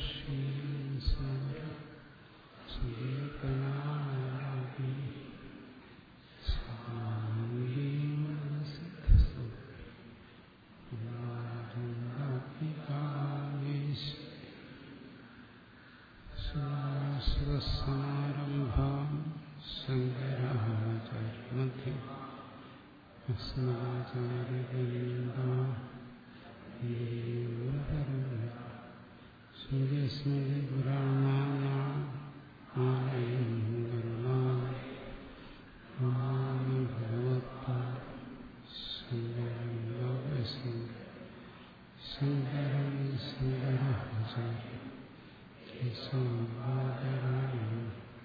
സമാരംഭാം ശങ്കരാചാര്യമധ്യ സൂര്യസ്മൃതി പുരാണാനാലയം ഭഗവത്പാ ശങ്കരം ലോകശങ്കരം ശങ്കരം ശങ്കരാചാര്യ കേശവാദരായണം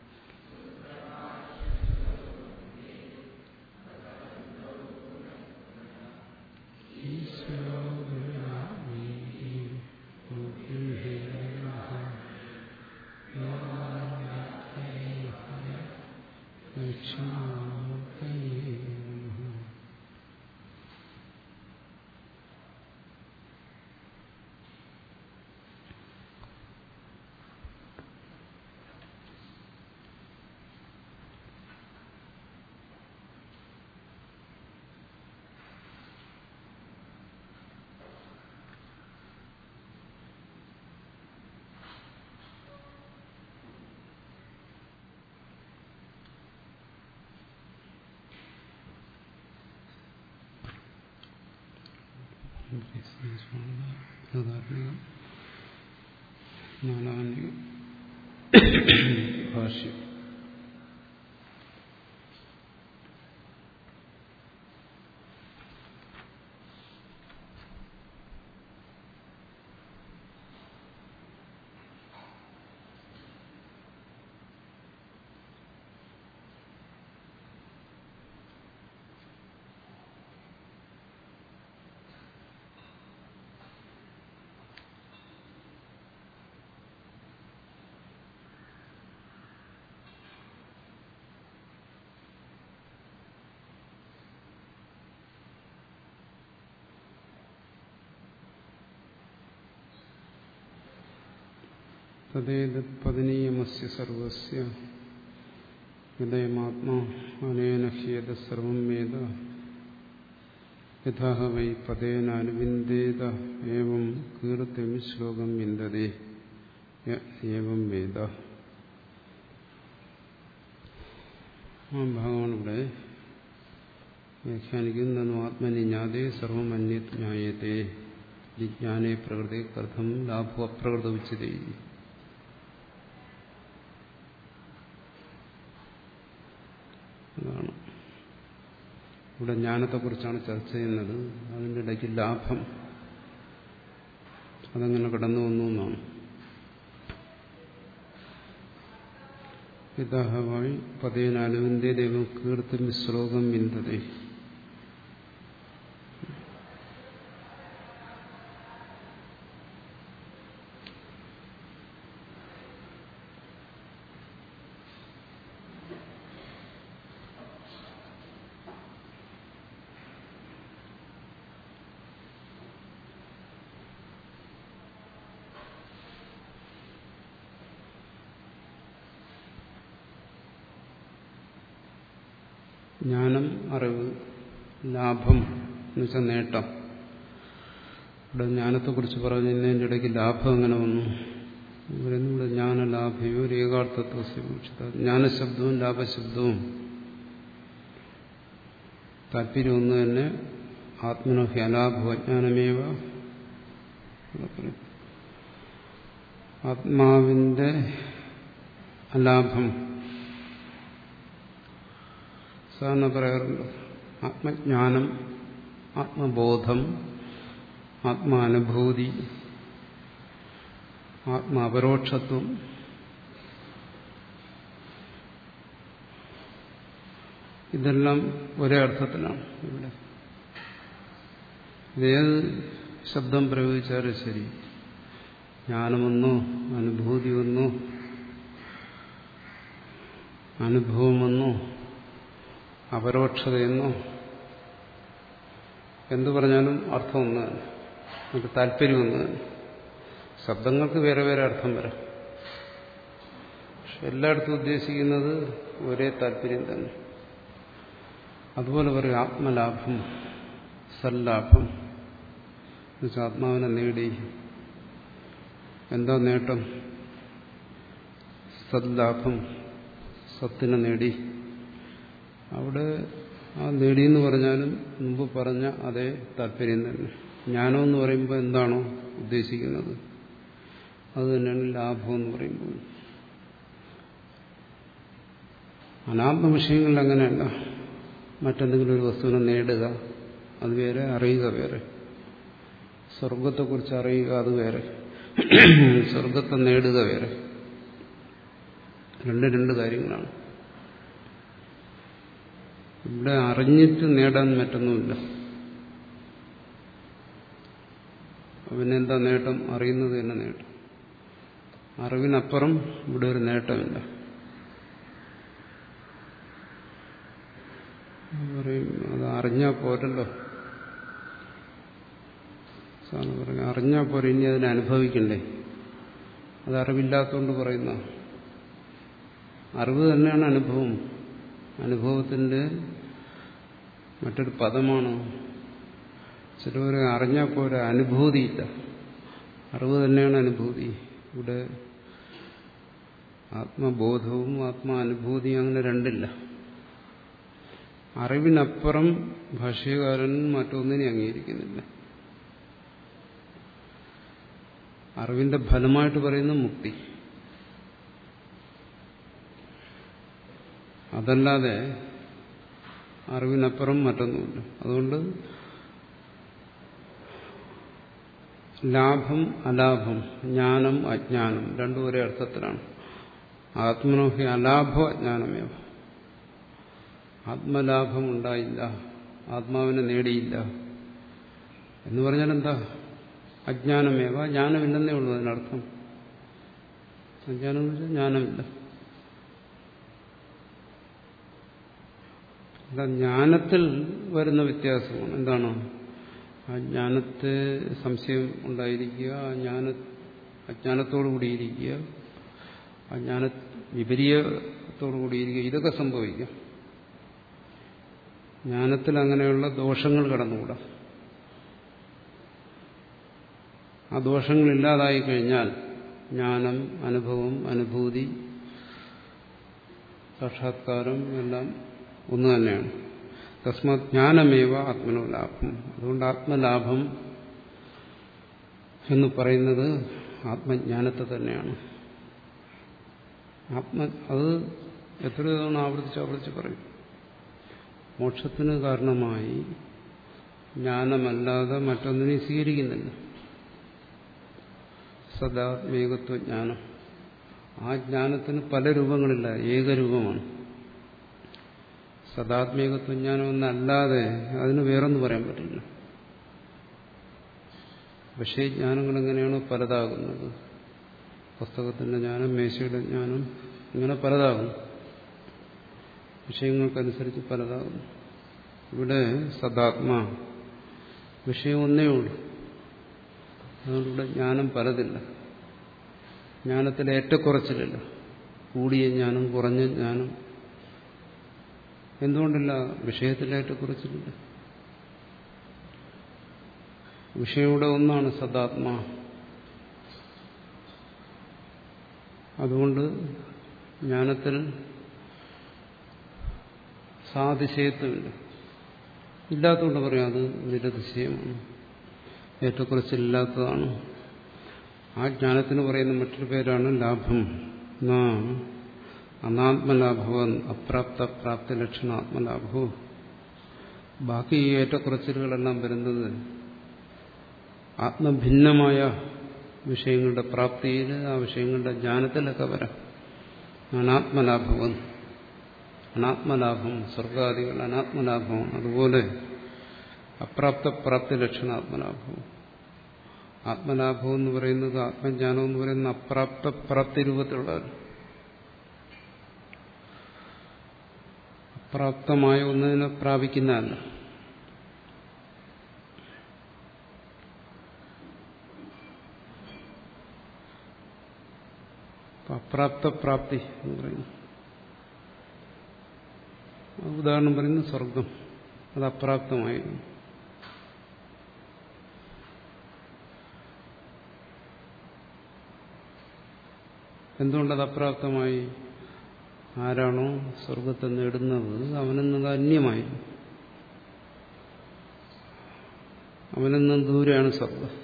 നാലാനികം ഭാഷ്യം തദ്ദേതത്പതനീയമസ്യ സർവസ്യ ഹൃദയമാത്മാ അനേന ഹ്യേത സർവം വേദ യഥാ വൈ പദേന അനുവിന്ദേത ഏവം കീർത്തിം ശ്ലോകം വിന്ദതേ ഏവം വേദ ആ ഭാഗമാണ് ഇവിടെ വ്യാഖ്യാനിക്കുന്നതിനും ആത്മനി ജ്ഞാതേ സർവം അന്യത് ജ്ഞായത്തെ ജിജ്ഞാനേ പ്രകൃതി കഥം ലാഭോ അപ്രകൃത ഉച്ചതേ അതാണ് ഇവിടെ ജ്ഞാനത്തെക്കുറിച്ചാണ് ചർച്ച ചെയ്യുന്നത് അതിൻ്റെ ഇടയ്ക്ക് ലാഭം അതങ്ങനെ കടന്നു വന്നു എന്നാണ് പിതാഹവായി പതേനാലുവിന്റെ ദൈവം കീർത്തി ശ്ലോകം വിന്തതേ ജ്ഞാനം അറിവ് ലാഭം എന്ന് വെച്ചാൽ നേട്ടം ഇവിടെ ജ്ഞാനത്തെക്കുറിച്ച് പറഞ്ഞതിൻ്റെ ഇടയ്ക്ക് ലാഭം എങ്ങനെ വന്നു ഇവരൊന്നും ഇവിടെ ജ്ഞാനലാഭയോ ഒരു ഏകാർത്ഥത്വ ജ്ഞാനശബ്ദവും ലാഭശബ്ദവും താല്പര്യം ഒന്ന് തന്നെ ആത്മനോ ഹ്യലാഭോ അജ്ഞാനമേവ ആത്മാവിന്റെ അലാഭം സാധാരണ പറയാറുണ്ട് ആത്മജ്ഞാനം ആത്മബോധം ആത്മാനുഭൂതി ആത്മാപരോക്ഷത്വം ഇതെല്ലാം ഒരേ അർത്ഥത്തിലാണ് ഇവിടെ ഇതേത് ശബ്ദം പ്രയോഗിച്ചാലും ശരി ജ്ഞാനമെന്നോ അനുഭൂതി വന്നോ അനുഭവമെന്നോ അപരോക്ഷതയെന്നോ എന്തു പറഞ്ഞാലും അർത്ഥം ഒന്ന് തന്നെ നമുക്ക് താല്പര്യം ഒന്ന് തന്നെ ശബ്ദങ്ങൾക്ക് വേറെ വേറെ അർത്ഥം വരാം പക്ഷെ എല്ലായിടത്തും ഉദ്ദേശിക്കുന്നത് ഒരേ താല്പര്യം തന്നെ അതുപോലെ പറയും ആത്മലാഭം സല്ലാഭം എന്നുവെച്ചാൽ ആത്മാവിനെ നേടി എന്താ നേട്ടം സദ്ലാഭം സത്തിനെ നേടി അവിടെ ആ നേടിയെന്ന് പറഞ്ഞാലും മുമ്പ് പറഞ്ഞ അതേ താല്പര്യം തന്നെ ജ്ഞാനം എന്ന് പറയുമ്പോൾ എന്താണോ ഉദ്ദേശിക്കുന്നത് അത് തന്നെയാണ് ലാഭം എന്ന് പറയുമ്പോൾ അനാത്മ വിഷയങ്ങളിൽ അങ്ങനെയല്ല മറ്റെന്തെങ്കിലും ഒരു വസ്തുവിനെ നേടുക അത് വേറെ അറിയുക വേറെ സ്വർഗത്തെക്കുറിച്ച് അറിയുക അത് വേറെ സ്വർഗത്തെ നേടുക വേറെ രണ്ട് രണ്ട് കാര്യങ്ങളാണ് ഇവിടെ അറിഞ്ഞിട്ട് നേടാൻ മറ്റൊന്നുമില്ല അവനെന്താ നേട്ടം അറിയുന്നത് തന്നെ നേട്ടം അറിവിനപ്പുറം ഇവിടെ ഒരു നേട്ടമില്ല പറയും അത് അറിഞ്ഞാൽ പോരല്ലോ സാറിന് പറയും അറിഞ്ഞാൽ പോരെ ഇനി അതിനെ അനുഭവിക്കണ്ടേ അത് അറിവില്ലാത്തതുകൊണ്ട് പറയുന്ന അറിവ് തന്നെയാണ് അനുഭവം അനുഭവത്തിന്റെ മറ്റൊരു പദമാണ് ചിലവരെ അറിഞ്ഞാൽ പോരെ അനുഭൂതിയില്ല അറിവ് തന്നെയാണ് അനുഭൂതി ഇവിടെ ആത്മബോധവും ആത്മാനുഭൂതിയും അങ്ങനെ രണ്ടില്ല അറിവിനപ്പുറം ഭാഷ്യകാരൻ മറ്റൊന്നിനെ അംഗീകരിക്കുന്നില്ല അറിവിന്റെ ഫലമായിട്ട് പറയുന്ന മുക്തി അതല്ലാതെ അറിവിനപ്പുറം മറ്റൊന്നുമില്ല അതുകൊണ്ട് ലാഭം അലാഭം ജ്ഞാനം അജ്ഞാനം രണ്ടും ഒരേ അർത്ഥത്തിലാണ് ആത്മനോഹി അലാഭോ അജ്ഞാനമേവ ആത്മലാഭം ഉണ്ടായില്ല ആത്മാവിനെ നേടിയില്ല എന്ന് പറഞ്ഞാൽ എന്താ അജ്ഞാനമേവ ജ്ഞാനമില്ലെന്നേ ഉള്ളൂ അതിനർത്ഥം അജ്ഞാനം എന്ന് വെച്ചാൽ ജ്ഞാനമില്ല അല്ല ജ്ഞാനത്തിൽ വരുന്ന വ്യത്യാസമാണ് എന്താണ് ആ ജ്ഞാനത്തെ സംശയം ഉണ്ടായിരിക്കുക ആ ജ്ഞാന അജ്ഞാനത്തോടു കൂടിയിരിക്കുക ആ ജ്ഞാന വിപരീയത്തോടു കൂടിയിരിക്കുക ഇതൊക്കെ സംഭവിക്കാം ജ്ഞാനത്തിൽ അങ്ങനെയുള്ള ദോഷങ്ങൾ കടന്നുകൂടാ ആ ദോഷങ്ങളില്ലാതായി കഴിഞ്ഞാൽ ജ്ഞാനം അനുഭവം അനുഭൂതി സാക്ഷാത്കാരം എല്ലാം ഒന്ന് തന്നെയാണ് തസ്മാത് ജ്ഞാനമേവ ആത്മനോ ലാഭം അതുകൊണ്ട് ആത്മലാഭം എന്ന് പറയുന്നത് ആത്മജ്ഞാനത്തെ തന്നെയാണ് ആത്മ അത് എത്ര തവണ ആവർത്തിച്ച് ആവർത്തിച്ച് പറയും മോക്ഷത്തിന് കാരണമായി ജ്ഞാനമല്ലാതെ മറ്റൊന്നിനെയും സ്വീകരിക്കുന്നില്ല സദാത്മേകത്വ ജ്ഞാനം ആ ജ്ഞാനത്തിന് പല രൂപങ്ങളില്ല ഏകരൂപമാണ് സദാത്മേകത്വ ജ്ഞാനം എന്നല്ലാതെ അതിന് വേറൊന്നും പറയാൻ പറ്റില്ല വിഷയജ്ഞാനങ്ങൾ എങ്ങനെയാണോ പലതാകുന്നത് പുസ്തകത്തിന്റെ ജ്ഞാനം മേശയുടെ ജ്ഞാനം ഇങ്ങനെ പലതാകുന്നു വിഷയങ്ങൾക്കനുസരിച്ച് പലതാകുന്നു ഇവിടെ സദാത്മാ വിഷയം ഒന്നേ ഉള്ളൂ അതുകൊണ്ട് ഇവിടെ ജ്ഞാനം പലതില്ല ജ്ഞാനത്തിൽ ഏറ്റക്കുറച്ചിലില്ല കൂടിയ ജ്ഞാനം കുറഞ്ഞ ജ്ഞാനം എന്തുകൊണ്ടില്ല വിഷയത്തിൽ ഏറ്റക്കുറച്ചിലില്ല വിഷയം ഇവിടെ ഒന്നാണ് സദാത്മാ അതുകൊണ്ട് ജ്ഞാനത്തിൽ സാതിശയത്വമില്ല ഇല്ലാത്തതുകൊണ്ട് പറയാം അത് നിരതിശയമാണ് ഏറ്റക്കുറച്ചിലില്ലാത്തതാണ് ആ ജ്ഞാനത്തിന് പറയുന്ന മറ്റൊരു പേരാണ് ലാഭം അനാത്മലാഭവൻ അപ്രാപ്ത പ്രാപ്തി ലക്ഷണ ആത്മലാഭവും ബാക്കി ഈ ഏറ്റക്കുറച്ചിലുകളെല്ലാം വരുന്നത് ആത്മഭിന്നമായ വിഷയങ്ങളുടെ പ്രാപ്തിയിൽ ആ വിഷയങ്ങളുടെ ജ്ഞാനത്തിലൊക്കെ വരാം അനാത്മലാഭവൻ അനാത്മലാഭം സ്വർഗാദികൾ അനാത്മലാഭമാണ് അതുപോലെ അപ്രാപ്ത പ്രാപ്തി ലക്ഷണ ആത്മലാഭവും ആത്മലാഭം എന്ന് പറയുന്നത് ആത്മജ്ഞാനം എന്ന് പറയുന്ന അപ്രാപ്ത പ്രാപ്തി രൂപത്തിലുള്ളവർ അപ്രാപ്തമായ ഒന്നിനെ പ്രാപിക്കുന്നതല്ല അപ്രാപ്തപ്രാപ്തി എന്ന് പറയുന്നു ഉദാഹരണം പറയുന്നു സ്വർഗം അത് അപ്രാപ്തമായിരുന്നു എന്തുകൊണ്ടത് അപ്രാപ്തമായി ആരാണോ സ്വർഗത്തെ നേടുന്നത് അവനെന്നത് അന്യമായി അവനെന്നും ദൂരെയാണ് സ്വർഗം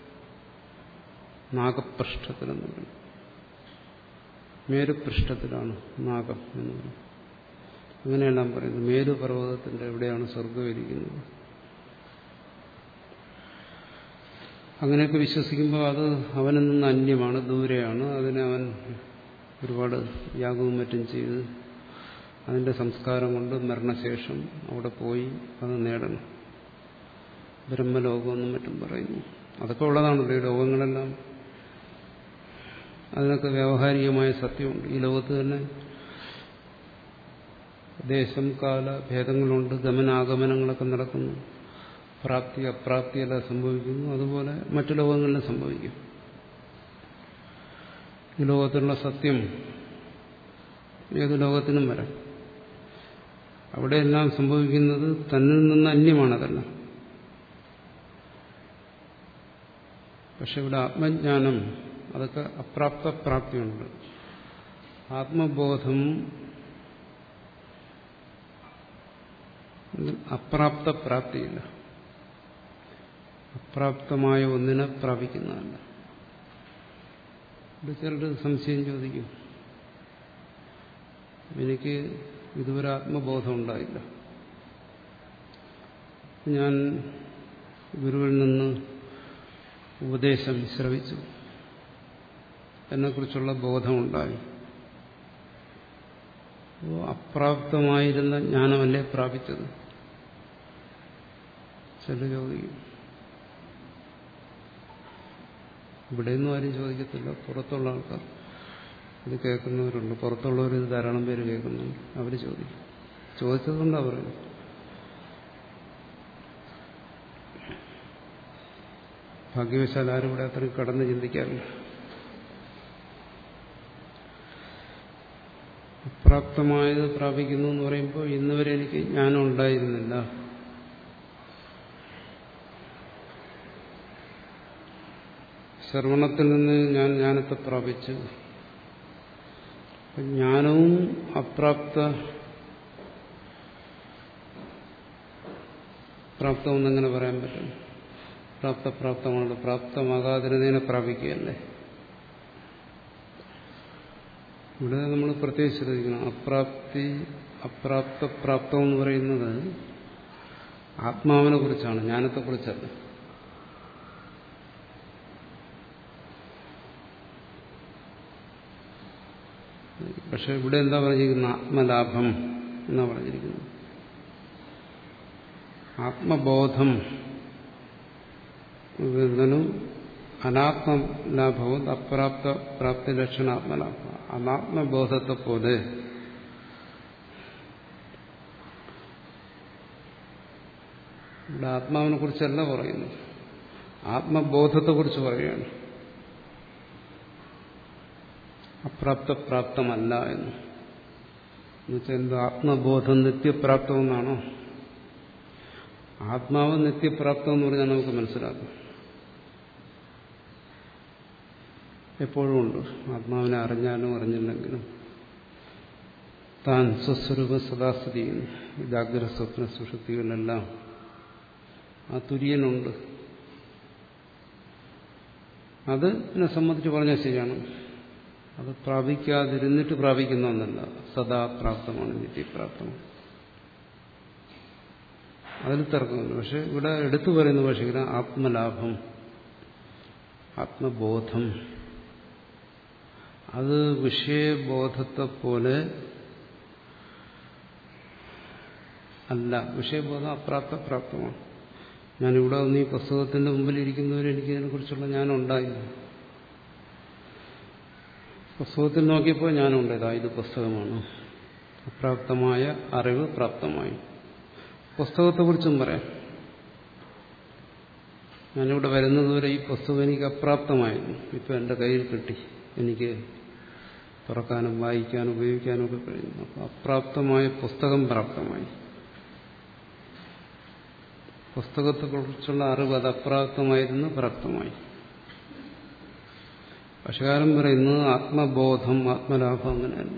നാഗപൃഷ്ഠത്തിലെന്ന് പറയും മേരുപൃഷ്ഠത്തിലാണ് നാഗം എന്ന് പറയും അങ്ങനെയെല്ലാം പറയുന്നത് മേരുപർവ്വതത്തിന്റെ എവിടെയാണ് സ്വർഗം ഇരിക്കുന്നത് അങ്ങനെയൊക്കെ വിശ്വസിക്കുമ്പോൾ അത് അവനിൽ നിന്ന് അന്യമാണ് ദൂരെയാണ് അതിനെ അവൻ ഒരുപാട് യാഗവും മറ്റും ചെയ്ത് അതിന്റെ സംസ്കാരം കൊണ്ട് മരണശേഷം അവിടെ പോയി അത് നേടണം ബ്രഹ്മലോകമെന്നും മറ്റും പറയുന്നു അതൊക്കെ ഉള്ളതാണല്ലോ ഈ ലോകങ്ങളെല്ലാം അതിനൊക്കെ വ്യാവഹാരികമായ സത്യമുണ്ട് ഈ ലോകത്ത് തന്നെ ദേശം കാല ഭേദങ്ങളുണ്ട് ഗമനാഗമനങ്ങളൊക്കെ നടക്കുന്നു പ്രാപ്തി അപ്രാപ്തിയെല്ലാം സംഭവിക്കുന്നു അതുപോലെ മറ്റു ലോകങ്ങളിലും സംഭവിക്കും ഈ ലോകത്തിലുള്ള സത്യം ഏത് ലോകത്തിനും വരാം അവിടെയെല്ലാം സംഭവിക്കുന്നത് തന്നിൽ നിന്ന് അന്യമാണതെല്ലാം പക്ഷെ ഇവിടെ ആത്മജ്ഞാനം അതൊക്കെ അപ്രാപ്ത പ്രാപ്തിയുണ്ട് ആത്മബോധം അപ്രാപ്ത പ്രാപ്തിയില്ല അപ്രാപ്തമായ ഒന്നിനെ പ്രാപിക്കുന്നതല്ല ഇവിടെ ചിലർ സംശയം ചോദിക്കും എനിക്ക് ഇതുവരെ ആത്മബോധം ഉണ്ടായില്ല ഞാൻ ഗുരുവിൽ നിന്ന് ഉപദേശം ശ്രവിച്ചു എന്നെക്കുറിച്ചുള്ള ബോധമുണ്ടായി അപ്പോൾ അപ്രാപ്തമായിരുന്ന ജ്ഞാനമല്ലേ പ്രാപിച്ചത് ചില ചോദിക്കും ഇവിടെയൊന്നും ആരും ചോദിക്കത്തില്ല പുറത്തുള്ള ആൾക്കാർ ഇത് കേൾക്കുന്നവരുണ്ട് പുറത്തുള്ളവർ ഇത് ധാരാളം പേര് കേൾക്കുന്നുണ്ട് അവർ ചോദിക്കും ചോദിച്ചതുകൊണ്ടാ പറയുന്നത് ഭാഗ്യവശാൽ ആരും ഇവിടെ അത്രയും കടന്ന് ചിന്തിക്കാറില്ല അപ്രാപ്തമായത് പ്രാപിക്കുന്നു എന്ന് പറയുമ്പോൾ ഇന്നുവരെ എനിക്ക് ജ്ഞാനം ഉണ്ടായിരുന്നില്ല ശ്രവണത്തിൽ നിന്ന് ഞാൻ ജ്ഞാനത്തെ പ്രാപിച്ചു ജ്ഞാനവും അപ്രാപ്ത പ്രാപ്തമെന്നെങ്ങനെ പറയാൻ പറ്റും പ്രാപ്തപ്രാപ്തമാണ് പ്രാപ്തമാകാതിരുന്നതിനെ പ്രാപിക്കുകയല്ലേ ഇവിടെ നമ്മൾ പ്രത്യേകിച്ച് ശ്രദ്ധിക്കണം അപ്രാപ്തി അപ്രാപ്ത പ്രാപ്തം എന്ന് പറയുന്നത് ആത്മാവിനെ കുറിച്ചാണ് ജ്ഞാനത്തെക്കുറിച്ചല്ല പക്ഷെ ഇവിടെ എന്താ പറഞ്ഞിരിക്കുന്നത് ആത്മലാഭം എന്നാ പറഞ്ഞിരിക്കുന്നത് ആത്മബോധം വരുന്നതിനും അനാത്മലാഭവും അപ്രാപ്ത പ്രാപ്തി ലക്ഷണാത്മലാഭം അനാത്മബോധത്തെ പോലെ ഇവിടെ ആത്മാവിനെ കുറിച്ചല്ല പറയുന്നത് ആത്മബോധത്തെക്കുറിച്ച് പറയുകയാണ് അപ്രാപ്ത പ്രാപ്തമല്ല എന്ന് എന്നുവെച്ചാൽ എന്ത് ആത്മബോധം നിത്യപ്രാപ്തമെന്നാണോ ആത്മാവ് നിത്യപ്രാപ്തം എന്ന് പറഞ്ഞാൽ നമുക്ക് മനസ്സിലാക്കും എപ്പോഴും ഉണ്ട് ആത്മാവിനെ അറിഞ്ഞാലും അറിഞ്ഞില്ലെങ്കിലും താൻ സ്വസ്വരൂപ സദാസ്ഥിതി ചെയ്യുന്നു ജാഗ്രത സ്വപ്ന സുഷുപ്തികളിലെല്ലാം ആ തുര്യനുണ്ട് അതിനെ സംബന്ധിച്ച് പറഞ്ഞാൽ ശരിയാണ് അത് പ്രാപിക്കാതിരുന്നിട്ട് പ്രാപിക്കുന്ന ഒന്നല്ല സദാ പ്രാപ്തമാണ് നിത്യപ്രാപ്തമാണ് അതിൽ തർക്കമില്ല പക്ഷെ ഇവിടെ എടുത്തു പറയുന്ന ഭാഷയിൽ ആത്മലാഭം ആത്മബോധം അത് വിഷയബോധത്തെ പോലെ അല്ല വിഷയബോധം അപ്രാപ്ത പ്രാപ്തമാണ് ഞാനിവിടെ ഒന്ന് ഈ പുസ്തകത്തിന്റെ മുമ്പിൽ ഇരിക്കുന്നവർ എനിക്ക് ഇതിനെക്കുറിച്ചുള്ള ജ്ഞാനം ഉണ്ടായില്ല പുസ്തകത്തിൽ നോക്കിയപ്പോൾ ജ്ഞാനമുണ്ട് ഇതാ ഇത് പുസ്തകമാണ് അപ്രാപ്തമായ അറിവ് പ്രാപ്തമായി പുസ്തകത്തെക്കുറിച്ചും പറയാം ഞാനിവിടെ വരുന്നതുവരെ ഈ പുസ്തകം എനിക്ക് അപ്രാപ്തമായിരുന്നു ഇപ്പം എൻ്റെ കയ്യിൽ കിട്ടി എനിക്ക് തുറക്കാനും വായിക്കാനും ഉപയോഗിക്കാനും ഒക്കെ കഴിയുന്നു അപ്പോൾ അപ്രാപ്തമായ പുസ്തകം പ്രാപ്തമായി പുസ്തകത്തെക്കുറിച്ചുള്ള അറിവ് അത് അപ്രാപ്തമായിരുന്നു പ്രാപ്തമായി പക്ഷകാരം പറയുന്നത് ആത്മബോധം ആത്മലാഭം അങ്ങനെയല്ല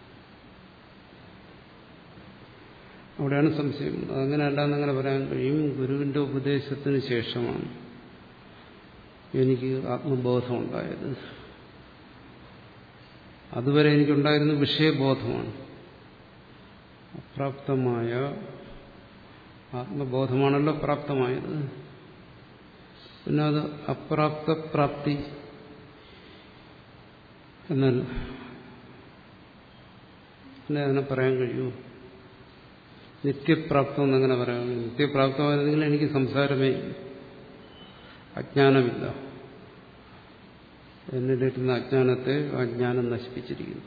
അവിടെയാണ് സംശയം അതങ്ങനെയല്ല എന്നങ്ങനെ പറയാൻ കഴിയും ഗുരുവിന്റെ ഉപദേശത്തിന് ശേഷമാണ് എനിക്ക് ആത്മബോധം ഉണ്ടായത് അതുവരെ എനിക്കുണ്ടായിരുന്ന വിഷയബോധമാണ് അപ്രാപ്തമായ ആത്മബോധമാണല്ലോ പ്രാപ്തമായത് പിന്നെ അത് അപ്രാപ്തപ്രാപ്തി എന്നാൽ പിന്നെ അതിനെ പറയാൻ കഴിയൂ നിത്യപ്രാപ്തം എന്നങ്ങനെ പറയാം നിത്യപ്രാപ്തമായിരുന്നെങ്കിൽ എനിക്ക് സംസാരമേ അജ്ഞാനമില്ല എന്നിലിരുന്ന അജ്ഞാനത്തെ അജ്ഞാനം നശിപ്പിച്ചിരിക്കുന്നു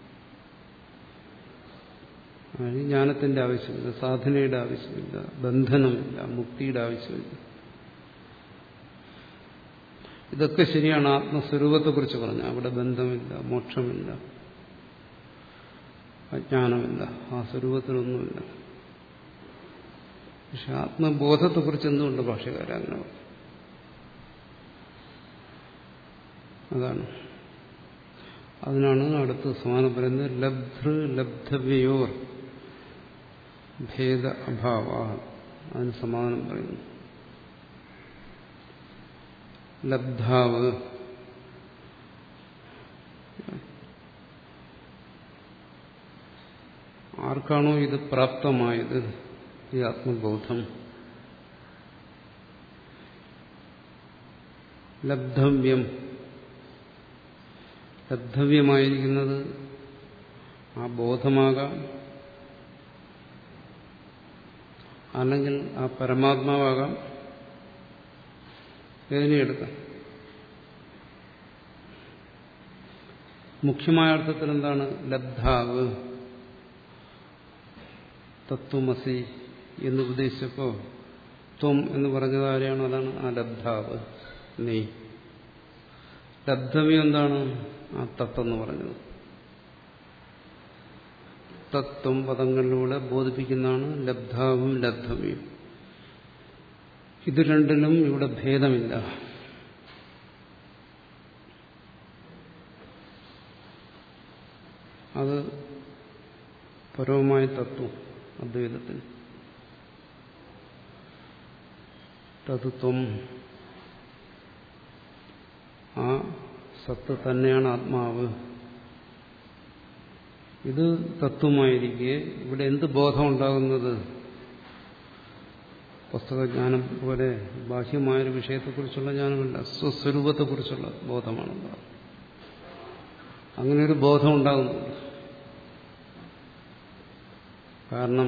അതിന് ജ്ഞാനത്തിന്റെ ആവശ്യമില്ല സാധനയുടെ ആവശ്യമില്ല ബന്ധനമില്ല മുക്തിയുടെ ആവശ്യമില്ല ഇതൊക്കെ ശരിയാണ് ആത്മസ്വരൂപത്തെക്കുറിച്ച് പറഞ്ഞ അവിടെ ബന്ധമില്ല മോക്ഷമില്ല അജ്ഞാനമില്ല ആ സ്വരൂപത്തിലൊന്നുമില്ല പക്ഷെ ആത്മബോധത്തെക്കുറിച്ച് എന്തുകൊണ്ട് ഭാഷകാരങ്ങനെ പറഞ്ഞു അതാണ് അതിനാണ് അടുത്ത് സമാനം പറയുന്നത് ലബ്ധൃ ലബ്ധവ്യോർ ഭേദ അഭാവ അതിന് സമാധാനം പറയുന്നു ലബ്ധാവ് ആർക്കാണോ ഇത് പ്രാപ്തമായത് ഈ ആത്മബോധം ലബ്ധവ്യം ലബ്ധവ്യമായിരിക്കുന്നത് ആ ബോധമാകാം അല്ലെങ്കിൽ ആ പരമാത്മാവാകാം ഏതിനെ എടുക്കാം മുഖ്യമായ അർത്ഥത്തിൽ എന്താണ് ലബ്ധാവ് തത്വമസി എന്ന് ഉപദേശിച്ചപ്പോ ത്വം എന്ന് പറഞ്ഞത് ആരെയാണോ അതാണ് ആ ലബ്ധാവ് നീ ലബ്ധവ്യം എന്താണ് ആ തത്വെന്ന് പറഞ്ഞത് തത്വം പദങ്ങളിലൂടെ ബോധിപ്പിക്കുന്നതാണ് ലബ്ധാവും ലബ്ധവ്യം ഇത് രണ്ടിലും ഇവിടെ ഭേദമില്ല അത് പരവുമായ തത്വം അദ്വൈതത്തിന് തത്വം ആ സത്ത് തന്നെയാണ് ആത്മാവ് ഇത് തത്വമായിരിക്കെ ഇവിടെ എന്ത് ബോധം ഉണ്ടാകുന്നത് പുസ്തകജ്ഞാനം പോലെ ബാഹ്യമായൊരു വിഷയത്തെക്കുറിച്ചുള്ള ജ്ഞാനമല്ല സ്വസ്വരൂപത്തെക്കുറിച്ചുള്ള ബോധമാണുണ്ടാകുന്നത് അങ്ങനെ ഒരു ബോധം ഉണ്ടാകുന്നുണ്ട് കാരണം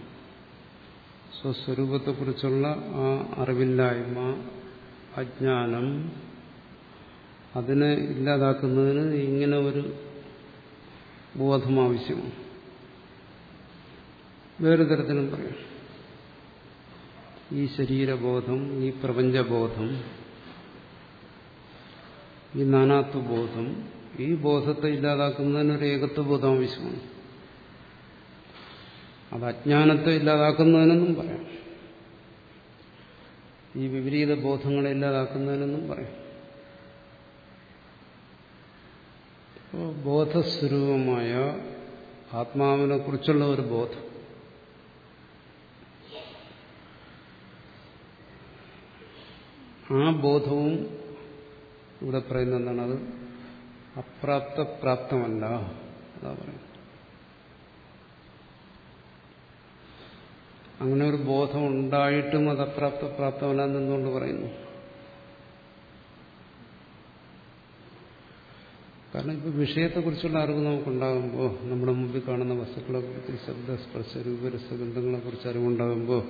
സ്വസ്വരൂപത്തെക്കുറിച്ചുള്ള ആ അറിവില്ലായ്മ അജ്ഞാനം അതിനെ ഇല്ലാതാക്കുന്നതിന് ഇങ്ങനെ ഒരു ബോധം ആവശ്യമാണ് വേറെ തരത്തിലും പറയാം ഈ ശരീരബോധം ഈ പ്രപഞ്ചബോധം ഈ നാനാത്വബോധം ഈ ബോധത്തെ ഇല്ലാതാക്കുന്നതിന് ഒരു ഏകത്വബോധം ആവശ്യമാണ് അത് അജ്ഞാനത്തെ ഇല്ലാതാക്കുന്നതിനെന്നും പറയാം ഈ വിപരീത ബോധങ്ങളെ ഇല്ലാതാക്കുന്നതിനെന്നും പറയാം ബോധസ്വരൂപമായ ആത്മാവിനെ കുറിച്ചുള്ള ഒരു ബോധം ആ ബോധവും ഇവിടെ പറയുന്ന എന്താണ് അത് അപ്രാപ്ത പ്രാപ്തമല്ല അതാ പറയുന്നത് അങ്ങനെ ഒരു ബോധം ഉണ്ടായിട്ടും അത് അപ്രാപ്ത പ്രാപ്തമല്ല എന്നെന്തുകൊണ്ട് പറയുന്നു കാരണം ഇപ്പോൾ വിഷയത്തെക്കുറിച്ചുള്ള അറിവ് നമുക്കുണ്ടാകുമ്പോൾ നമ്മുടെ മുമ്പിൽ കാണുന്ന വസ്തുക്കളെക്കുറിച്ച് ശബ്ദസ്പർശ രൂപരസഗന്ധങ്ങളെക്കുറിച്ച് അറിവുണ്ടാകുമ്പോൾ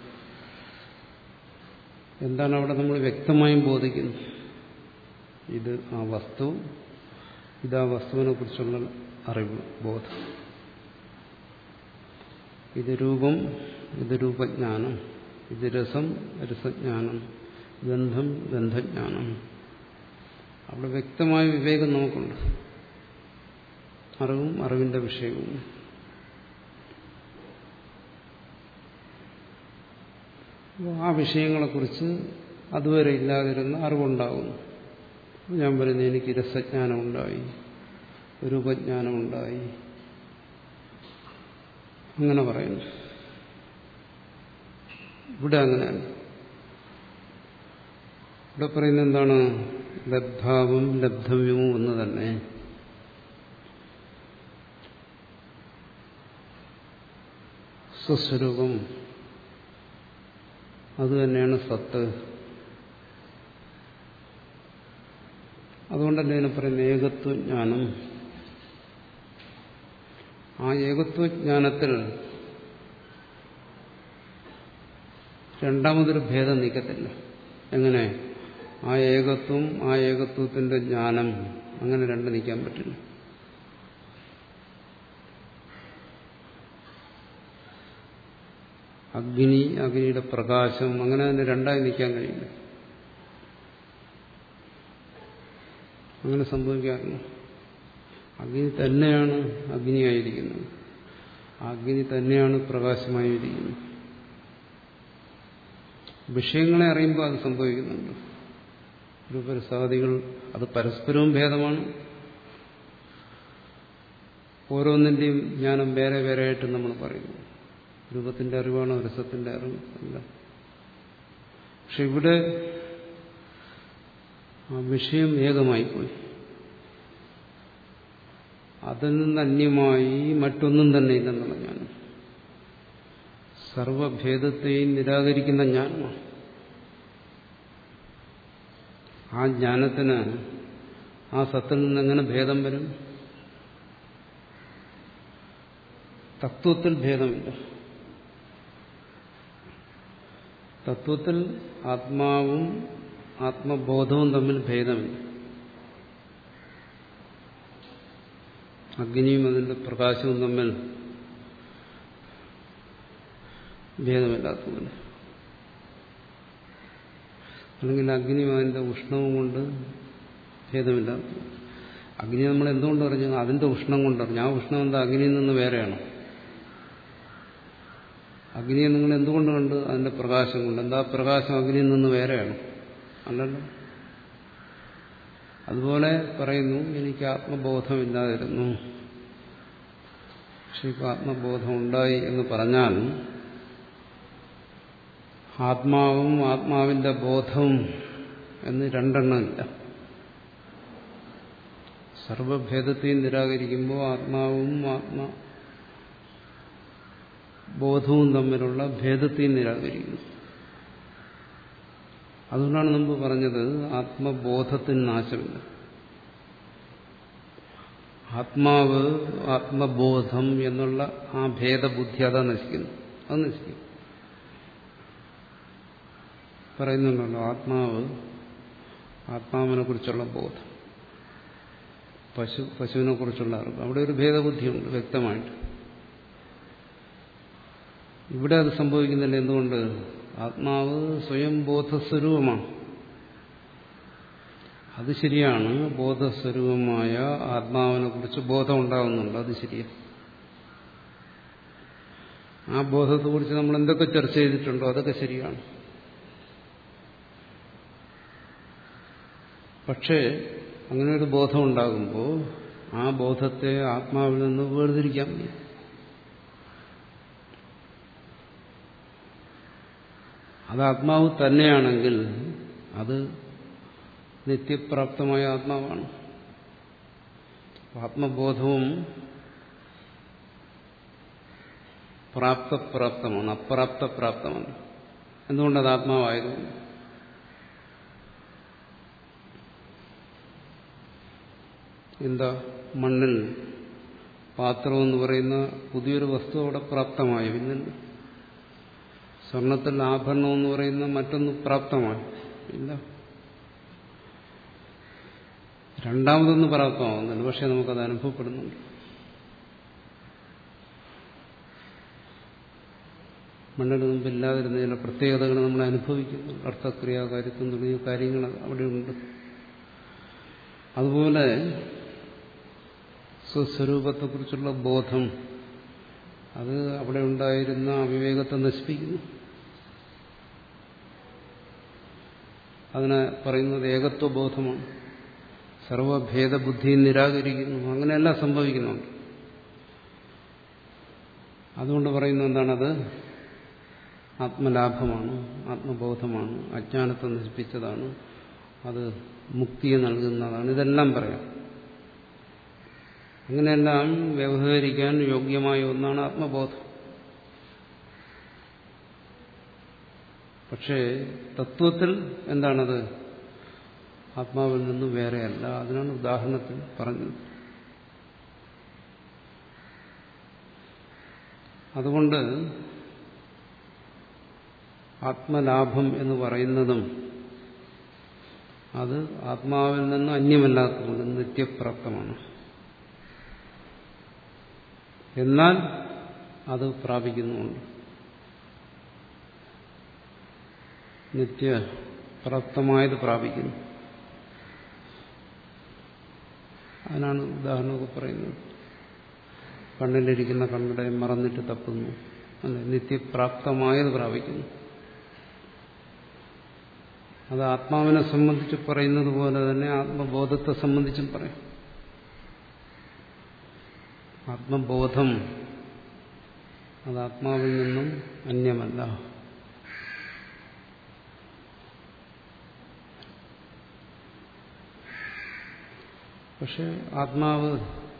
എന്താണ് അവിടെ നമ്മൾ വ്യക്തമായും ബോധിക്കുന്നത് ഇത് ആ വസ്തു ഇത് ആ വസ്തുവിനെ കുറിച്ചുള്ള അറിവ് ബോധം ഇത് രൂപം ഇത് രൂപജ്ഞാനം ഇത് രസം രസജ്ഞാനം ഗന്ധം ഗന്ധജ്ഞാനം അവിടെ വ്യക്തമായ വിവേകം നമുക്കുണ്ട് അറിവും അറിവിന്റെ വിഷയവും ആ വിഷയങ്ങളെക്കുറിച്ച് അതുവരെ ഇല്ലാതിരുന്ന അറിവുണ്ടാകുന്നു ഞാൻ പറയുന്നത് എനിക്ക് രസജ്ഞാനമുണ്ടായി രൂപജ്ഞാനമുണ്ടായി അങ്ങനെ പറയുന്നു ഇവിടെ അങ്ങനെയല്ല ഇവിടെ പറയുന്നത് എന്താണ് ലബ്ധാവും ലബ്ധവ്യവും ഒന്ന് തന്നെ സ്വസ്വരൂപം അതുതന്നെയാണ് സത്ത് അതുകൊണ്ടല്ലേ ഇതിനെ പറയുന്നത് ഏകത്വജ്ഞാനം ആ ഏകത്വജ്ഞാനത്തിൽ രണ്ടാമതൊരു ഭേദം നീക്കത്തില്ല എങ്ങനെ ആ ഏകത്വം ആ ഏകത്വത്തിന്റെ ജ്ഞാനം അങ്ങനെ രണ്ട് നീക്കാൻ പറ്റില്ല അഗ്നി അഗ്നിയുടെ പ്രകാശം അങ്ങനെ തന്നെ രണ്ടായി നിൽക്കാൻ കഴിയില്ല അങ്ങനെ സംഭവിക്കാറില്ല അഗ്നി തന്നെയാണ് അഗ്നിയായിരിക്കുന്നത് അഗ്നി തന്നെയാണ് പ്രകാശമായിരിക്കുന്നത് വിഷയങ്ങളെ അറിയുമ്പോൾ അത് സംഭവിക്കുന്നുണ്ട് രൂപരസാദികൾ അത് പരസ്പരവും ഭേദമാണ് ഓരോന്നിന്റെയും ജ്ഞാനം വേറെ വേറെ ആയിട്ട് നമ്മൾ പറയുന്നു രൂപത്തിന്റെ അറിവാണോ രസത്തിന്റെ അറിവ് അല്ല പക്ഷെ ഇവിടെ ആ വിഷയം ഏകമായിപ്പോയി അതിൽ നിന്ന് അന്യമായി മറ്റൊന്നും തന്നെ ഇല്ലെന്നുള്ള ജ്ഞാനം സർവഭേദത്തെയും നിരാകരിക്കുന്ന ജ്ഞാനമാണ് ആ ജ്ഞാനത്തിന് ആ സത്തിൽ നിന്ന് എങ്ങനെ ഭേദം വരും തത്വത്തിൽ ഭേദമില്ല തത്വത്തിൽ ആത്മാവും ആത്മബോധവും തമ്മിൽ ഭേദമില്ല അഗ്നിയും അതിന്റെ പ്രകാശവും തമ്മിൽ ഭേദമില്ലാത്തതുപോലെ അല്ലെങ്കിൽ അഗ്നിയും അതിന്റെ ഉഷ്ണവും കൊണ്ട് ഭേദമില്ലാത്ത അഗ്നി നമ്മൾ എന്തുകൊണ്ട് പറഞ്ഞു അതിന്റെ ഉഷ്ണം കൊണ്ടറിഞ്ഞു ആ ഉഷ്ണം എന്താ അഗ്നിയിൽ നിന്ന് വേറെയാണ് അഗ്നിയെ നിങ്ങൾ എന്തുകൊണ്ട് കണ്ട് അതിന്റെ പ്രകാശം കൊണ്ട് എന്താ പ്രകാശം അഗ്നിയിൽ നിന്ന് വേറെയാണ് അല്ലല്ലോ അതുപോലെ പറയുന്നു എനിക്ക് ആത്മബോധമില്ലാതിരുന്നു പക്ഷെ ഇപ്പൊ ആത്മബോധം ഉണ്ടായി എന്ന് പറഞ്ഞാൽ ആത്മാവും ആത്മാവിന്റെ ബോധവും എന്ന് രണ്ടെണ്ണമില്ല സർവഭേദത്തെയും നിരാകരിക്കുമ്പോൾ ആത്മാവും ആത്മാ ബോധവും തമ്മിലുള്ള ഭേദത്തെയും നിരാകരിക്കുന്നു അതുകൊണ്ടാണ് മുമ്പ് പറഞ്ഞത് ആത്മബോധത്തിന് നാശമില്ല ആത്മാവ് ആത്മബോധം എന്നുള്ള ആ ഭേദബുദ്ധി അതാ നശിക്കുന്നു അത് നശിക്കും പറയുന്നുണ്ടല്ലോ ആത്മാവ് ആത്മാവിനെ കുറിച്ചുള്ള ബോധം പശു പശുവിനെ കുറിച്ചുള്ള അറിവ് അവിടെ ഒരു ഭേദബുദ്ധിയുണ്ട് വ്യക്തമായിട്ട് ഇവിടെ അത് സംഭവിക്കുന്നില്ല എന്തുകൊണ്ട് ആത്മാവ് സ്വയം ബോധസ്വരൂപമാണ് അത് ശരിയാണ് ബോധസ്വരൂപമായ ആത്മാവിനെ കുറിച്ച് ബോധം ഉണ്ടാകുന്നുണ്ട് അത് ശരിയാണ് ആ ബോധത്തെക്കുറിച്ച് നമ്മൾ എന്തൊക്കെ ചർച്ച ചെയ്തിട്ടുണ്ടോ അതൊക്കെ ശരിയാണ് പക്ഷേ അങ്ങനെ ഒരു ബോധം ഉണ്ടാകുമ്പോൾ ആ ബോധത്തെ ആത്മാവിൽ നിന്ന് വേർതിരിക്കാൻ വയ്യ അത് ആത്മാവ് തന്നെയാണെങ്കിൽ അത് നിത്യപ്രാപ്തമായ ആത്മാവാണ് ആത്മബോധവും പ്രാപ്തപ്രാപ്തമാണ് അപ്രാപ്തപ്രാപ്തമല്ല എന്തുകൊണ്ടത് ആത്മാവായതുകൊണ്ട് എന്താ മണ്ണിൽ പാത്രം എന്ന് പറയുന്ന പുതിയൊരു വസ്തു അവിടെ പ്രാപ്തമായി പിന്നില്ല സ്വർണത്തിൽ ആഭരണം എന്ന് പറയുന്ന മറ്റൊന്ന് പ്രാപ്തമായി ഇല്ല രണ്ടാമതൊന്ന് പ്രാപ്തമാകുന്നില്ല പക്ഷെ നമുക്കത് അനുഭവപ്പെടുന്നുണ്ട് മണ്ണിന് മുമ്പില്ലാതിരുന്ന ചില പ്രത്യേകതകൾ നമ്മൾ അനുഭവിക്കുന്നു അർത്ഥക്രിയാകാര്യത്വം തുടങ്ങിയ കാര്യങ്ങൾ അവിടെയുണ്ട് അതുപോലെ സ്വസ്വരൂപത്തെക്കുറിച്ചുള്ള ബോധം അത് അവിടെ ഉണ്ടായിരുന്ന അവിവേകത്തെ നശിപ്പിക്കുന്നു അതിനെ പറയുന്നത് ഏകത്വബോധമാണ് സർവഭേദബുദ്ധി നിരാകരിക്കുന്നു അങ്ങനെയെല്ലാം സംഭവിക്കുന്നുണ്ട് അതുകൊണ്ട് പറയുന്നത് എന്താണത് ആത്മലാഭമാണ് ആത്മബോധമാണ് അജ്ഞാനത്തെ നശിപ്പിച്ചതാണ് അത് മുക്തിയെ നൽകുന്നതാണ് ഇതെല്ലാം പറയാം അങ്ങനെയെല്ലാം വ്യവഹരിക്കാൻ യോഗ്യമായ ഒന്നാണ് ആത്മബോധം പക്ഷേ തത്വത്തിൽ എന്താണത് ആത്മാവിൽ നിന്നും വേറെയല്ല അതിനാണ് ഉദാഹരണത്തിൽ പറഞ്ഞത് അതുകൊണ്ട് ആത്മലാഭം എന്ന് പറയുന്നതും അത് ആത്മാവിൽ നിന്ന് അന്യമല്ലാത്തതുകൊണ്ട് നിത്യപ്രാപ്തമാണ് എന്നാൽ അത് പ്രാപിക്കുന്നുമുണ്ട് നിത്യപ്രാപ്തമായത് പ്രാപിക്കുന്നു അതിനാണ് ഉദാഹരണമൊക്കെ പറയുന്നത് കണ്ണിലിരിക്കുന്ന കണ്ണട മറന്നിട്ട് തപ്പുന്നു അല്ലെ നിത്യപ്രാപ്തമായത് പ്രാപിക്കുന്നു അത് ആത്മാവിനെ സംബന്ധിച്ച് പറയുന്നത് പോലെ തന്നെ ആത്മബോധത്തെ സംബന്ധിച്ചും പറയും ആത്മബോധം അത് ആത്മാവിൽ നിന്നും അന്യമല്ല പക്ഷെ ആത്മാവ്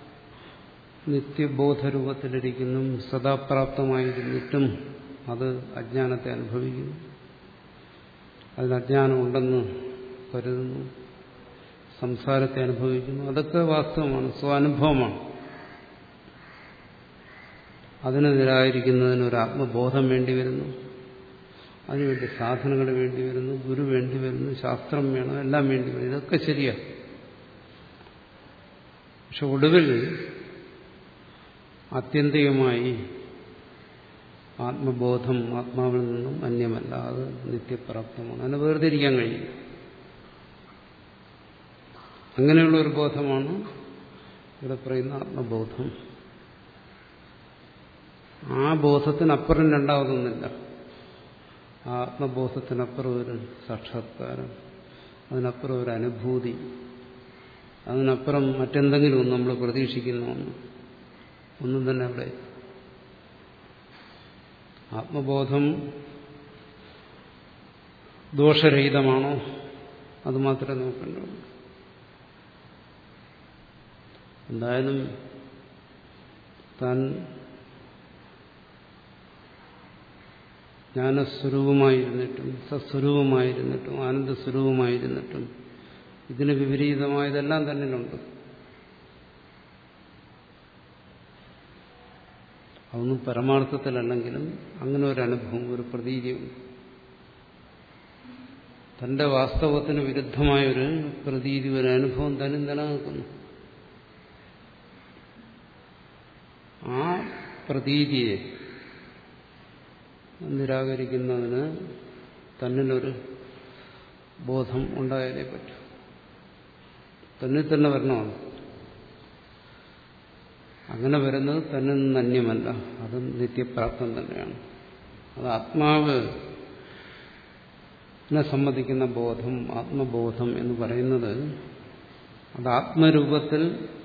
നിത്യബോധരൂപത്തിലിരിക്കുന്നു സദാപ്രാപ്തമായിരുന്നിട്ടും അത് അജ്ഞാനത്തെ അനുഭവിക്കുന്നു അതിന് അജ്ഞാനം ഉണ്ടെന്ന് കരുതുന്നു സംസാരത്തെ അനുഭവിക്കുന്നു അതൊക്കെ വാസ്തവമാണ് സ്വാനുഭവമാണ് അതിനെ നിരാകരിക്കുന്നതിന് ഒരു ആത്മബോധം വേണ്ടി വരുന്നു അതിനുവേണ്ടി സാധനങ്ങൾ വേണ്ടി വരുന്നു ഗുരു വേണ്ടി വരുന്നു ശാസ്ത്രം വേണം എല്ലാം വേണ്ടി വരും ഇതൊക്കെ ശരിയാണ് പക്ഷെ ഒടുവിൽ ആത്യന്തികമായി ആത്മബോധം ആത്മാവിൽ നിന്നും അന്യമല്ല അത് നിത്യപ്രാപ്തമാണ് അതിനെ വേർതിരിക്കാൻ കഴിയും അങ്ങനെയുള്ള ഒരു ബോധമാണ് ഇവിടെ പറയുന്ന ആത്മബോധം ആ ബോധത്തിനപ്പുറം രണ്ടാമതൊന്നുമില്ല ആ ആത്മബോധത്തിനപ്പുറം ഒരു സാക്ഷാത്കാരം അതിനപ്പുറം ഒരു അനുഭൂതി അതിനപ്പുറം മറ്റെന്തെങ്കിലും ഒന്ന് നമ്മൾ പ്രതീക്ഷിക്കുന്ന ഒന്ന് ഒന്നും തന്നെ അവിടെ ആത്മബോധം ദോഷരഹിതമാണോ അത് മാത്രമേ നോക്കേണ്ടുള്ളൂ എന്തായാലും താൻ ജ്ഞാനസ്വരൂപമായിരുന്നിട്ടും സസ്വരൂപമായിരുന്നിട്ടും ആനന്ദസ്വരൂപമായിരുന്നിട്ടും ഇതിന് വിപരീതമായതെല്ലാം തന്നിലുണ്ട് അതൊന്നും പരമാർത്ഥത്തിലല്ലെങ്കിലും അങ്ങനെ ഒരു അനുഭവം ഒരു പ്രതീതിയുണ്ട് തന്റെ വാസ്തവത്തിന് വിരുദ്ധമായൊരു പ്രതീതി ഒരു അനുഭവം തന്നെ നിലനിൽക്കുന്നു ആ പ്രതീതിയെ നിരാകരിക്കുന്നതിന് തന്നിലൊരു ബോധം ഉണ്ടായാലേ പറ്റൂ തന്നിൽ തന്നെ വരണമാണ് അങ്ങനെ വരുന്നത് തന്നെ നിന്ന് അന്യമല്ല അത് നിത്യപ്രാപ്തം തന്നെയാണ് അത് ആത്മാവ് സംബന്ധിക്കുന്ന ബോധം ആത്മബോധം എന്ന് പറയുന്നത് അത് ആത്മരൂപത്തിൽ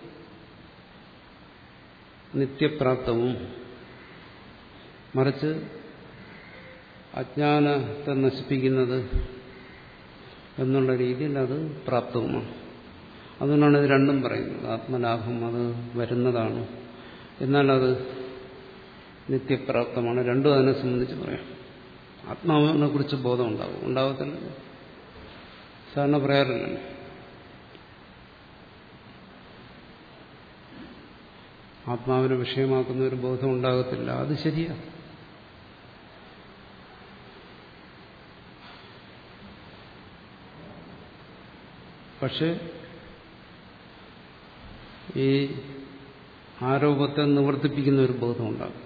നിത്യപ്രാപ്തവും മറിച്ച് അജ്ഞാനത്തെ നശിപ്പിക്കുന്നത് എന്നുള്ള രീതിയിൽ അത് പ്രാപ്തവുമാണ് അതുകൊണ്ടാണ് ഇത് രണ്ടും പറയുന്നത് ആത്മലാഭം അത് വരുന്നതാണ് എന്നാൽ അത് നിത്യപ്രാപ്തമാണ് രണ്ടും അതിനെ സംബന്ധിച്ച് പറയാം ആത്മാവിനെ കുറിച്ച് ബോധം ഉണ്ടാവും ഉണ്ടാവത്തില്ല സാധാരണ പറയാറില്ലല്ലോ ആത്മാവിനെ വിഷയമാക്കുന്ന ഒരു ബോധം ഉണ്ടാകത്തില്ല അത് ശരിയാ പക്ഷെ ഈ ആരോപത്തെ നിവർത്തിപ്പിക്കുന്ന ഒരു ബോധം ഉണ്ടാകും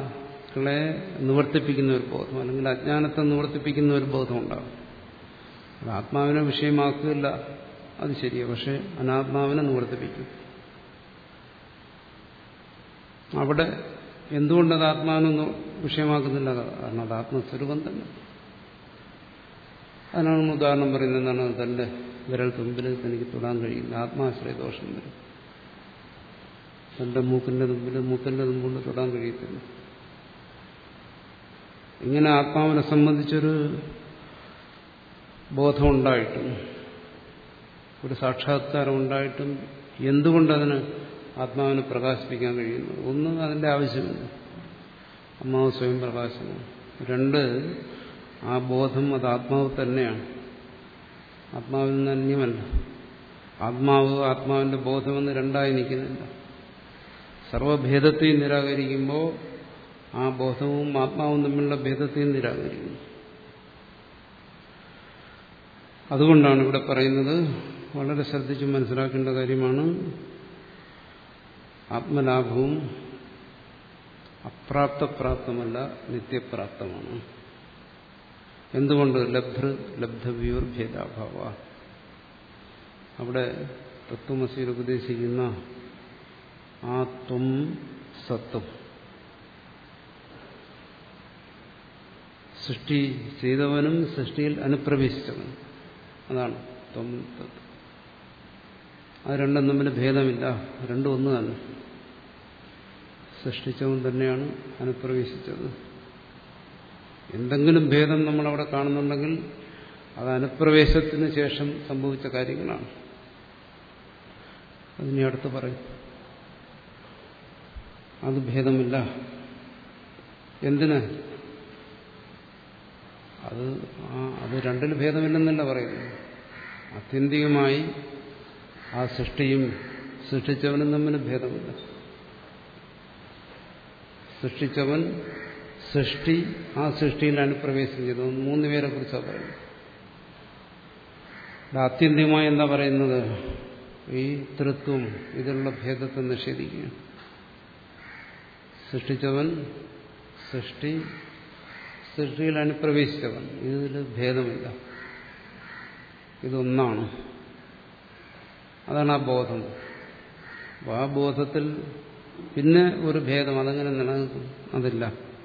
അനാത്മാക്കളെ നിവർത്തിപ്പിക്കുന്ന ഒരു ബോധം അല്ലെങ്കിൽ അജ്ഞാനത്തെ നിവർത്തിപ്പിക്കുന്ന ഒരു ബോധം ഉണ്ടാകും അത് ആത്മാവിനെ വിഷയമാക്കില്ല അത് ശരിയാണ് പക്ഷെ അനാത്മാവിനെ നിവർത്തിപ്പിക്കും അവിടെ എന്തുകൊണ്ടത് ആത്മാവിനൊന്നും വിഷയമാക്കുന്നില്ല കാരണം അത് ആത്മസ്വരൂപം തന്നെ അതിനാണ് നമ്മൾ ഉദാഹരണം പറയുന്നത് എന്താണ് തന്റെ വിരൽ തുമ്പിൽ തനിക്ക് തൊടാൻ കഴിയില്ല ആത്മാശ്രയ ദോഷം വരും തന്റെ മൂക്കിന്റെ തുമ്പിൽ മൂക്കിന്റെ തുമ്പുകൊണ്ട് തൊടാൻ കഴിയത്തില്ല ഇങ്ങനെ ആത്മാവിനെ സംബന്ധിച്ചൊരു ബോധമുണ്ടായിട്ടും ഒരു സാക്ഷാത്കാരം ഉണ്ടായിട്ടും എന്തുകൊണ്ടതിന് ആത്മാവിനെ പ്രകാശിപ്പിക്കാൻ കഴിയുന്നു ഒന്ന് അതിന്റെ ആവശ്യമില്ല ആത്മാവ് സ്വയം പ്രകാശമാണ് രണ്ട് ആ ബോധം അത് ആത്മാവ് തന്നെയാണ് ആത്മാവിൽ നിന്ന് അന്യമല്ല ആത്മാവ് ആത്മാവിന്റെ ബോധമെന്ന് രണ്ടായി നിൽക്കുന്നില്ല സർവഭേദത്തെയും നിരാകരിക്കുമ്പോൾ ആ ബോധവും ആത്മാവും തമ്മിലുള്ള ഭേദത്തെയും നിരാകരിക്കുന്നു അതുകൊണ്ടാണ് ഇവിടെ പറയുന്നത് വളരെ ശ്രദ്ധിച്ച് മനസ്സിലാക്കേണ്ട കാര്യമാണ് ആത്മലാഭവും അപ്രാപ്തപ്രാപ്തമല്ല നിത്യപ്രാപ്തമാണ് എന്തുകൊണ്ട് ലബ്ധൃ ലബ്ധവ്യൂർ ഭേദാഭാവ അവിടെ തത്വമസിയിൽ ഉപദേശിക്കുന്ന ആ ത്വം സത്വം സൃഷ്ടി ചെയ്തവനും സൃഷ്ടിയിൽ അനുപ്രവേശിച്ചവനും അതാണ് ത്വം തത്വം അത് രണ്ടും തമ്മിൽ ഭേദമില്ല രണ്ടും ഒന്ന് തന്നെ സൃഷ്ടിച്ചവൻ തന്നെയാണ് അനുപ്രവേശിച്ചത് എന്തെങ്കിലും ഭേദം നമ്മളവിടെ കാണുന്നുണ്ടെങ്കിൽ അത് അനുപ്രവേശത്തിന് ശേഷം സംഭവിച്ച കാര്യങ്ങളാണ് അതിനെ അടുത്ത് പറയും അത് ഭേദമില്ല എന്തിന് അത് ആ അത് രണ്ടിൽ ഭേദമില്ലെന്നല്ല പറയുന്നത് ആത്യന്തികമായി ആ സൃഷ്ടിയും സൃഷ്ടിച്ചവനും തമ്മിൽ ഭേദമില്ല സൃഷ്ടിച്ചവൻ സൃഷ്ടി ആ സൃഷ്ടിയിൽ അനുപ്രവേശം ചെയ്തു മൂന്ന് പേരെ കുറിച്ചാണ് പറയുന്നത് ആത്യന്തികമായി എന്താ പറയുന്നത് ഈ തൃത്വം ഇതിലുള്ള ഭേദത്തെ നിഷേധിക്കുകയാണ് സൃഷ്ടിച്ചവൻ സൃഷ്ടി സൃഷ്ടിയിൽ അനുപ്രവേശിച്ചവൻ ഇതിൽ ഭേദമില്ല ഇതൊന്നാണ് അതാണ് ആ ബോധം ആ ബോധത്തിൽ പിന്നെ ഒരു ഭേദം അതങ്ങനെ നിലനിൽക്കും അതില്ല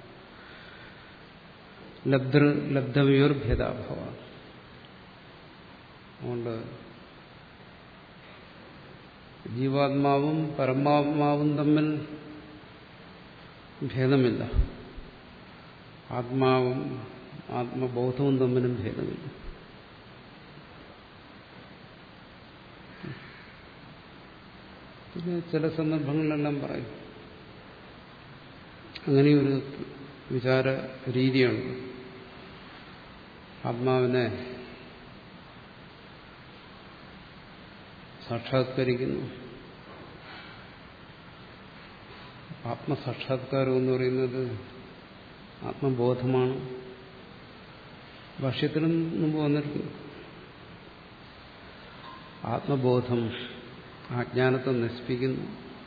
ലബ്ധ ലബ്ധവയോർ ഭേദാഭാവ അതുകൊണ്ട് ജീവാത്മാവും പരമാത്മാവും തമ്മിൽ ഭേദമില്ല ആത്മാവും ആത്മബോധവും തമ്മിലും ഭേദമില്ല പിന്നെ ചില സന്ദർഭങ്ങളിലെല്ലാം പറയും അങ്ങനെയൊരു വിചാര രീതിയാണ് ആത്മാവിനെ സാക്ഷാത്കരിക്കുന്നു ആത്മസാക്ഷാത്കാരം എന്ന് പറയുന്നത് ആത്മബോധമാണ് ഭാഷ്യത്തിനും മുമ്പ് വന്നിട്ടുണ്ട് ആത്മബോധം അജ്ഞാനത്തെ നശിപ്പിക്കുന്നു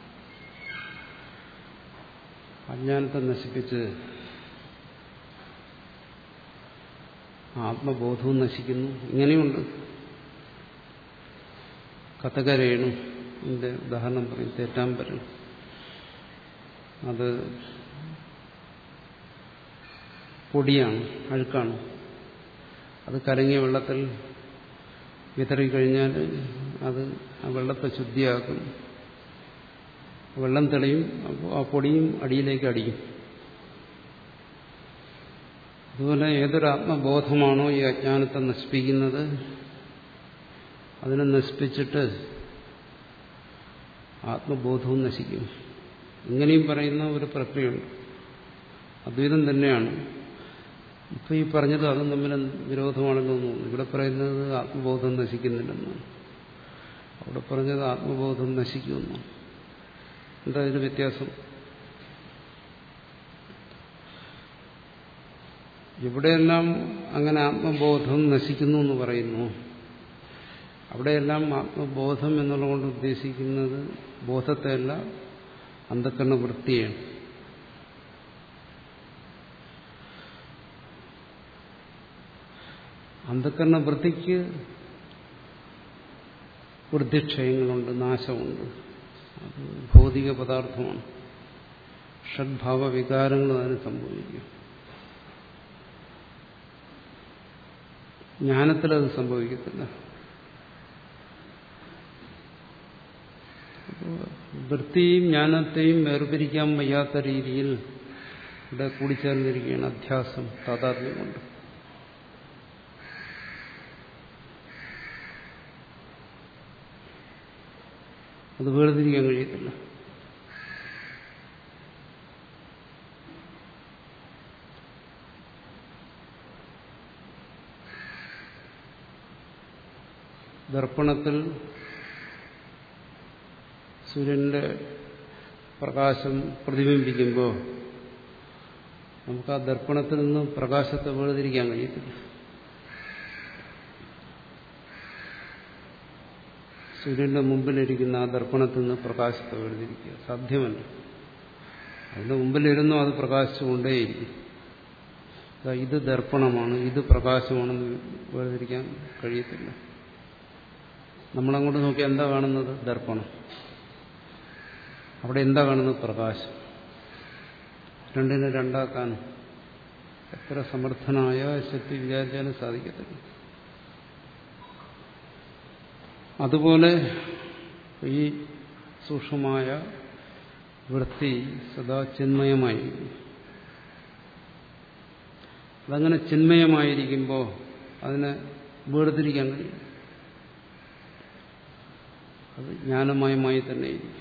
അജ്ഞാനത്തെ നശിപ്പിച്ച് ആത്മബോധവും നശിക്കുന്നു ഇങ്ങനെയുണ്ട് കഥകരേണു എന്റെ ഉദാഹരണം പറയും തേറ്റാമ്പരൻ അത് പൊടിയാണ് അഴുക്കാണ് അത് കലങ്ങിയ വെള്ളത്തിൽ വിതറിക്കഴിഞ്ഞാൽ അത് ആ വെള്ളത്തെ ശുദ്ധിയാക്കും വെള്ളം തെളിയും അപ്പോൾ ആ പൊടിയും അടിയിലേക്ക് അടിയും അതുപോലെ ഏതൊരു ആത്മബോധമാണോ ഈ അജ്ഞാനത്തെ നശിപ്പിക്കുന്നത് അതിനെ നശിപ്പിച്ചിട്ട് ആത്മബോധവും നശിക്കും ഇങ്ങനെയും പറയുന്ന ഒരു പ്രക്രിയയുണ്ട് അദ്വൈതം തന്നെയാണ് ഇപ്പൊ ഈ പറഞ്ഞത് അതും തമ്മിൽ വിരോധമാണെന്ന് തോന്നുന്നു ഇവിടെ പറയുന്നത് ആത്മബോധം നശിക്കുന്നില്ലെന്നാണ് അവിടെ പറഞ്ഞത് ആത്മബോധം നശിക്കുമെന്നു എന്താ ഇതിന് വ്യത്യാസം ഇവിടെയെല്ലാം അങ്ങനെ ആത്മബോധം നശിക്കുന്നു എന്ന് പറയുന്നു അവിടെയെല്ലാം ആത്മബോധം എന്നുള്ളതുകൊണ്ട് ഉദ്ദേശിക്കുന്നത് ബോധത്തെയല്ല അന്ധക്കരണ വൃത്തിയാണ് അന്ധക്കരണ വൃത്തിക്ക് വൃദ്ധിക്ഷയങ്ങളുണ്ട് നാശമുണ്ട് അത് ഭൗതിക പദാർത്ഥമാണ് ഷഡ്ഭാവ വികാരങ്ങൾ അതിന് സംഭവിക്കും ജ്ഞാനത്തിലത് സംഭവിക്കത്തില്ല വൃത്തിയും ജ്ഞാനത്തെയും വേർപിരിക്കാൻ വയ്യാത്ത രീതിയിൽ ഇവിടെ കൂടിച്ചേർന്നിരിക്കുകയാണ് അധ്യാസം താതാത്മ്യം കൊണ്ട് അത് വേർതിരിക്കാൻ കഴിയത്തില്ല ദർപ്പണത്തിൽ സൂര്യന്റെ പ്രകാശം പ്രതിബിംബിക്കുമ്പോൾ നമുക്ക് ആ ദർപ്പണത്തിൽ നിന്ന് പ്രകാശത്തെ വേർതിരിക്കാൻ കഴിയത്തില്ല സൂര്യന്റെ മുമ്പിലിരിക്കുന്ന ആ ദർപ്പണത്തിൽ നിന്ന് പ്രകാശത്തെ വേർതിരിക്കുക സാധ്യമല്ല അതിന്റെ മുമ്പിലിരുന്നോ അത് പ്രകാശിച്ചുകൊണ്ടേയിരിക്കും ഇത് ദർപ്പണമാണ് ഇത് പ്രകാശമാണെന്ന് വേർതിരിക്കാൻ കഴിയത്തില്ല നമ്മളങ്ങോട്ട് നോക്കി എന്താ കാണുന്നത് ദർപ്പണം അവിടെ എന്താ കാണുന്നത് പ്രകാശം രണ്ടിനെ രണ്ടാക്കാൻ എത്ര സമർത്ഥനായ ശക്തി വിചാരിച്ചാലും സാധിക്കത്തില്ല അതുപോലെ ഈ സൂക്ഷ്മമായ വൃത്തി സദാ ചിന്മയമായി അതങ്ങനെ ചിന്മയമായിരിക്കുമ്പോൾ അതിനെ വേർതിരിക്കാൻ കഴിയും അത് ജ്ഞാനമയമായി തന്നെ ഇരിക്കും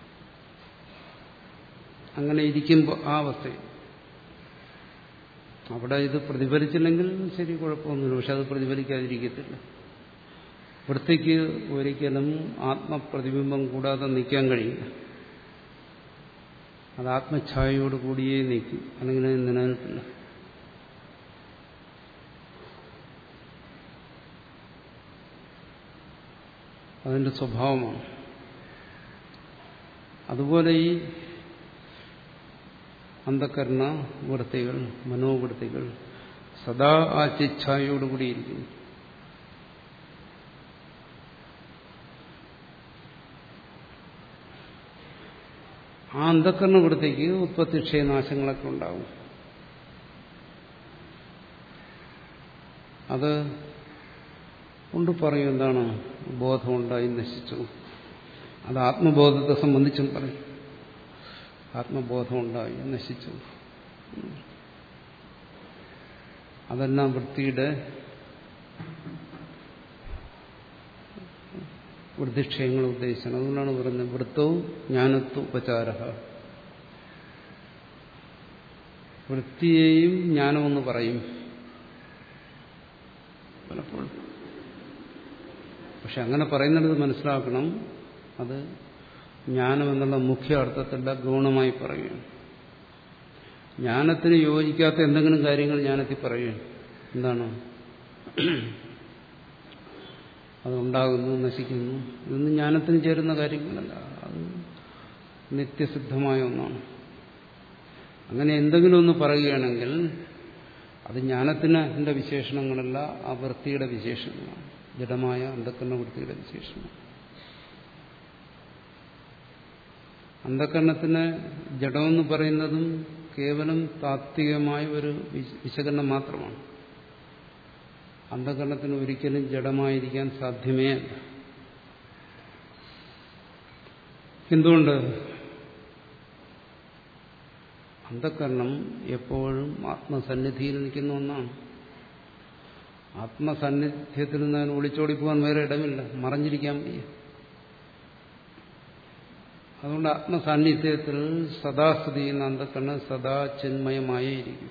അങ്ങനെ ഇരിക്കുമ്പോൾ ആ അവസ്ഥയിൽ അവിടെ ഇത് പ്രതിഫലിച്ചില്ലെങ്കിൽ ശരി കുഴപ്പമൊന്നുമില്ല പക്ഷെ അത് പ്രതിഫലിക്കാതിരിക്കത്തില്ല വൃത്തിക്ക് ഒരിക്കലും ആത്മപ്രതിബിംബം കൂടാതെ നിൽക്കാൻ കഴിയില്ല അത് ആത്മഛായയോട് കൂടിയേ നിൽക്കും അല്ലെങ്കിൽ അത് നിലനിൽക്കില്ല അതിന്റെ സ്വഭാവമാണ് അതുപോലെ ഈ അന്ധകരണ വൃത്തികൾ മനോവൃത്തികൾ സദാ ആ ചിച്ഛായോടുകൂടിയിരിക്കുന്നു ആ അന്ധകരണ വൃത്തിക്ക് ഉത്പത്തിക്ഷയനാശങ്ങളൊക്കെ ഉണ്ടാവും അത് കൊണ്ട് പറയും എന്താണ് ബോധമുണ്ടായി നശിച്ചു അത് ആത്മബോധത്തെ സംബന്ധിച്ചും പറയും ആത്മബോധമുണ്ടായി നശിച്ചു അതെല്ലാം വൃത്തിയുടെ വൃദ്ധിക്ഷയങ്ങൾ ഉദ്ദേശിച്ചത് അതുകൊണ്ടാണ് പറയുന്നത് വൃത്തവും ജ്ഞാനത്വ ഉപചാര വൃത്തിയെയും ജ്ഞാനമെന്ന് പറയും പലപ്പോഴും പക്ഷെ അങ്ങനെ പറയുന്നിടത്ത് മനസ്സിലാക്കണം അത് ജ്ഞാനം എന്നുള്ള മുഖ്യ അർത്ഥത്തിലുള്ള ഗൗണമായി പറയുകയാണ് ജ്ഞാനത്തിന് യോജിക്കാത്ത എന്തെങ്കിലും കാര്യങ്ങൾ ജ്ഞാനത്തിൽ പറയുകയാണ് എന്താണ് അതുണ്ടാകുന്നു നശിക്കുന്നു ഇതൊന്നും ജ്ഞാനത്തിന് ചേരുന്ന കാര്യങ്ങളല്ല അത് നിത്യസിദ്ധമായ ഒന്നാണ് അങ്ങനെ എന്തെങ്കിലും ഒന്ന് പറയുകയാണെങ്കിൽ അത് ജ്ഞാനത്തിന് അതിൻ്റെ വിശേഷണങ്ങളല്ല ആ വൃത്തിയുടെ വിശേഷണങ്ങളാണ് ജഡമായ അന്ധക്കരണ വൃത്തിയുടെ വിശേഷണം അന്ധക്കരണത്തിന് ജഡമെന്ന് പറയുന്നതും കേവലം താത്വികമായ ഒരു വിശകലനം മാത്രമാണ് അന്ധകരണത്തിന് ഒരിക്കലും ജഡമായിരിക്കാൻ സാധ്യമേ അല്ല എന്തുകൊണ്ട് അന്ധകരണം എപ്പോഴും ആത്മസന്നിധിയിൽ നിൽക്കുന്ന ഒന്നാണ് ആത്മസാന്നിധ്യത്തിൽ നിന്ന് അതിന് ഒളിച്ചോടി പോകാൻ വേറെ ഇടമില്ല മറഞ്ഞിരിക്കാൻ വയ്യ അതുകൊണ്ട് ആത്മസാന്നിധ്യത്തിൽ സദാസ്ഥിതി ചെയ്യുന്ന അന്ധക്കണ്ണ് സദാ ചിന്മയമായേ ഇരിക്കും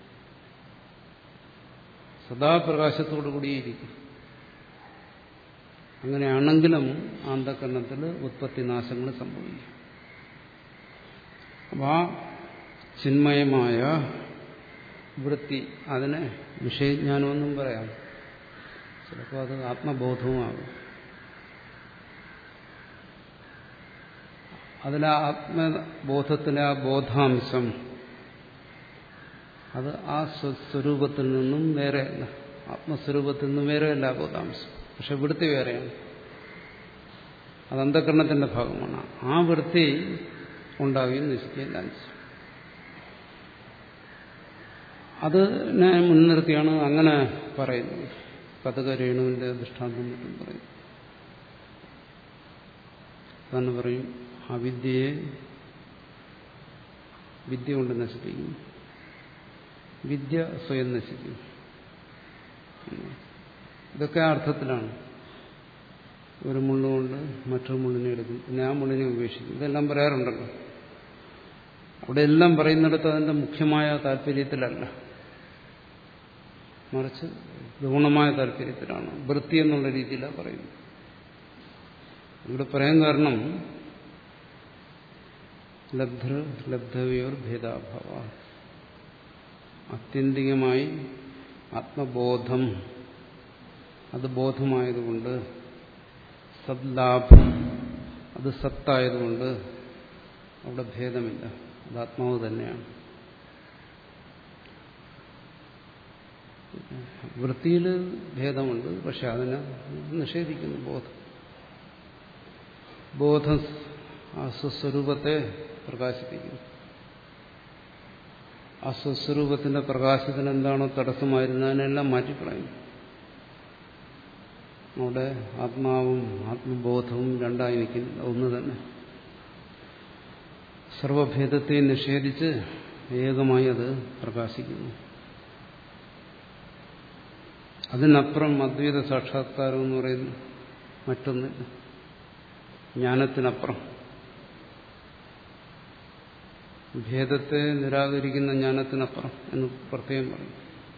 സദാപ്രകാശത്തോടു കൂടിയിരിക്കും അങ്ങനെയാണെങ്കിലും അന്ധകരണത്തിൽ ഉത്പത്തിനാശങ്ങൾ സംഭവിക്കും അപ്പം ആ ചിന്മയമായ വൃത്തി അതിനെ വിഷയജ്ഞാനമെന്നും പറയാം ചിലപ്പോൾ അത് ആത്മബോധവുമാകും അതിലെ ആത്മബോധത്തിലെ ആ ബോധാംശം അത് ആ സ്വരൂപത്തിൽ നിന്നും വേറെയല്ല ആത്മസ്വരൂപത്തിൽ നിന്ന് വേറെയല്ല ബോധാംശം പക്ഷെ വൃത്തി വേറെയാണ് അത് അന്ധകരണത്തിന്റെ ഭാഗമാണ് ആ വൃത്തി ഉണ്ടാവുകയും നശിക്കുകയും ചെയ്യും അതിനെ മുൻനിർത്തിയാണ് അങ്ങനെ പറയുന്നത് കഥക രേണുവിന്റെ ദൃഷ്ടാന്തം മറ്റും പറയും അതാണ് പറയും അവിദ്യയെ വിദ്യ കൊണ്ട് നശിപ്പിക്കും വിദ്യ സ്വയം നശിക്കും ഇതൊക്കെ ആ അർത്ഥത്തിലാണ് ഒരു മുള്ളുകൊണ്ട് മറ്റൊരു മുള്ളിനെ എടുക്കും പിന്നെ ആ മുള്ളിനെ ഉപേക്ഷിക്കും ഇതെല്ലാം പറയാറുണ്ടല്ലോ അവിടെ എല്ലാം പറയുന്നിടത്ത് അതിന്റെ മുഖ്യമായ താല്പര്യത്തിലല്ല മറിച്ച് ഗുണമായ താല്പര്യത്തിലാണ് വൃത്തി എന്നുള്ള രീതിയിലാണ് പറയുന്നത് ഇവിടെ പറയാൻ കാരണം ലബ്ധ ലബ്ധവയോർ ഭേദാഭാവ ആത്യന്തികമായി ആത്മബോധം അത് ബോധമായതുകൊണ്ട് സദ്ലാഭം അത് സത്തായതുകൊണ്ട് അവിടെ ഭേദമില്ല അത് ആത്മാവ് തന്നെയാണ് വൃത്തിയിൽ ഭേദമുണ്ട് പക്ഷെ അതിനെ നിഷേധിക്കുന്നു ബോധം ബോധം ആ സ്വസ്വരൂപത്തെ പ്രകാശിപ്പിക്കുന്നു ആ സ്വസ്വരൂപത്തിന്റെ പ്രകാശത്തിന് എന്താണോ തടസ്സമായിരുന്നതിനെല്ലാം മാറ്റിക്കളയുന്നു അവിടെ ആത്മാവും ആത്മബോധവും രണ്ടായി നിൽക്കുന്നു ഒന്ന് തന്നെ സർവഭേദത്തെ നിഷേധിച്ച് ഏകമായി അത് പ്രകാശിക്കുന്നു അതിനപ്പുറം അദ്വൈത സാക്ഷാത്കാരം എന്ന് പറയുന്നു മറ്റൊന്നില്ല ജ്ഞാനത്തിനപ്പുറം ഭേദത്തെ നിരാകരിക്കുന്ന ജ്ഞാനത്തിനപ്പുറം എന്ന് പ്രത്യേകം പറയും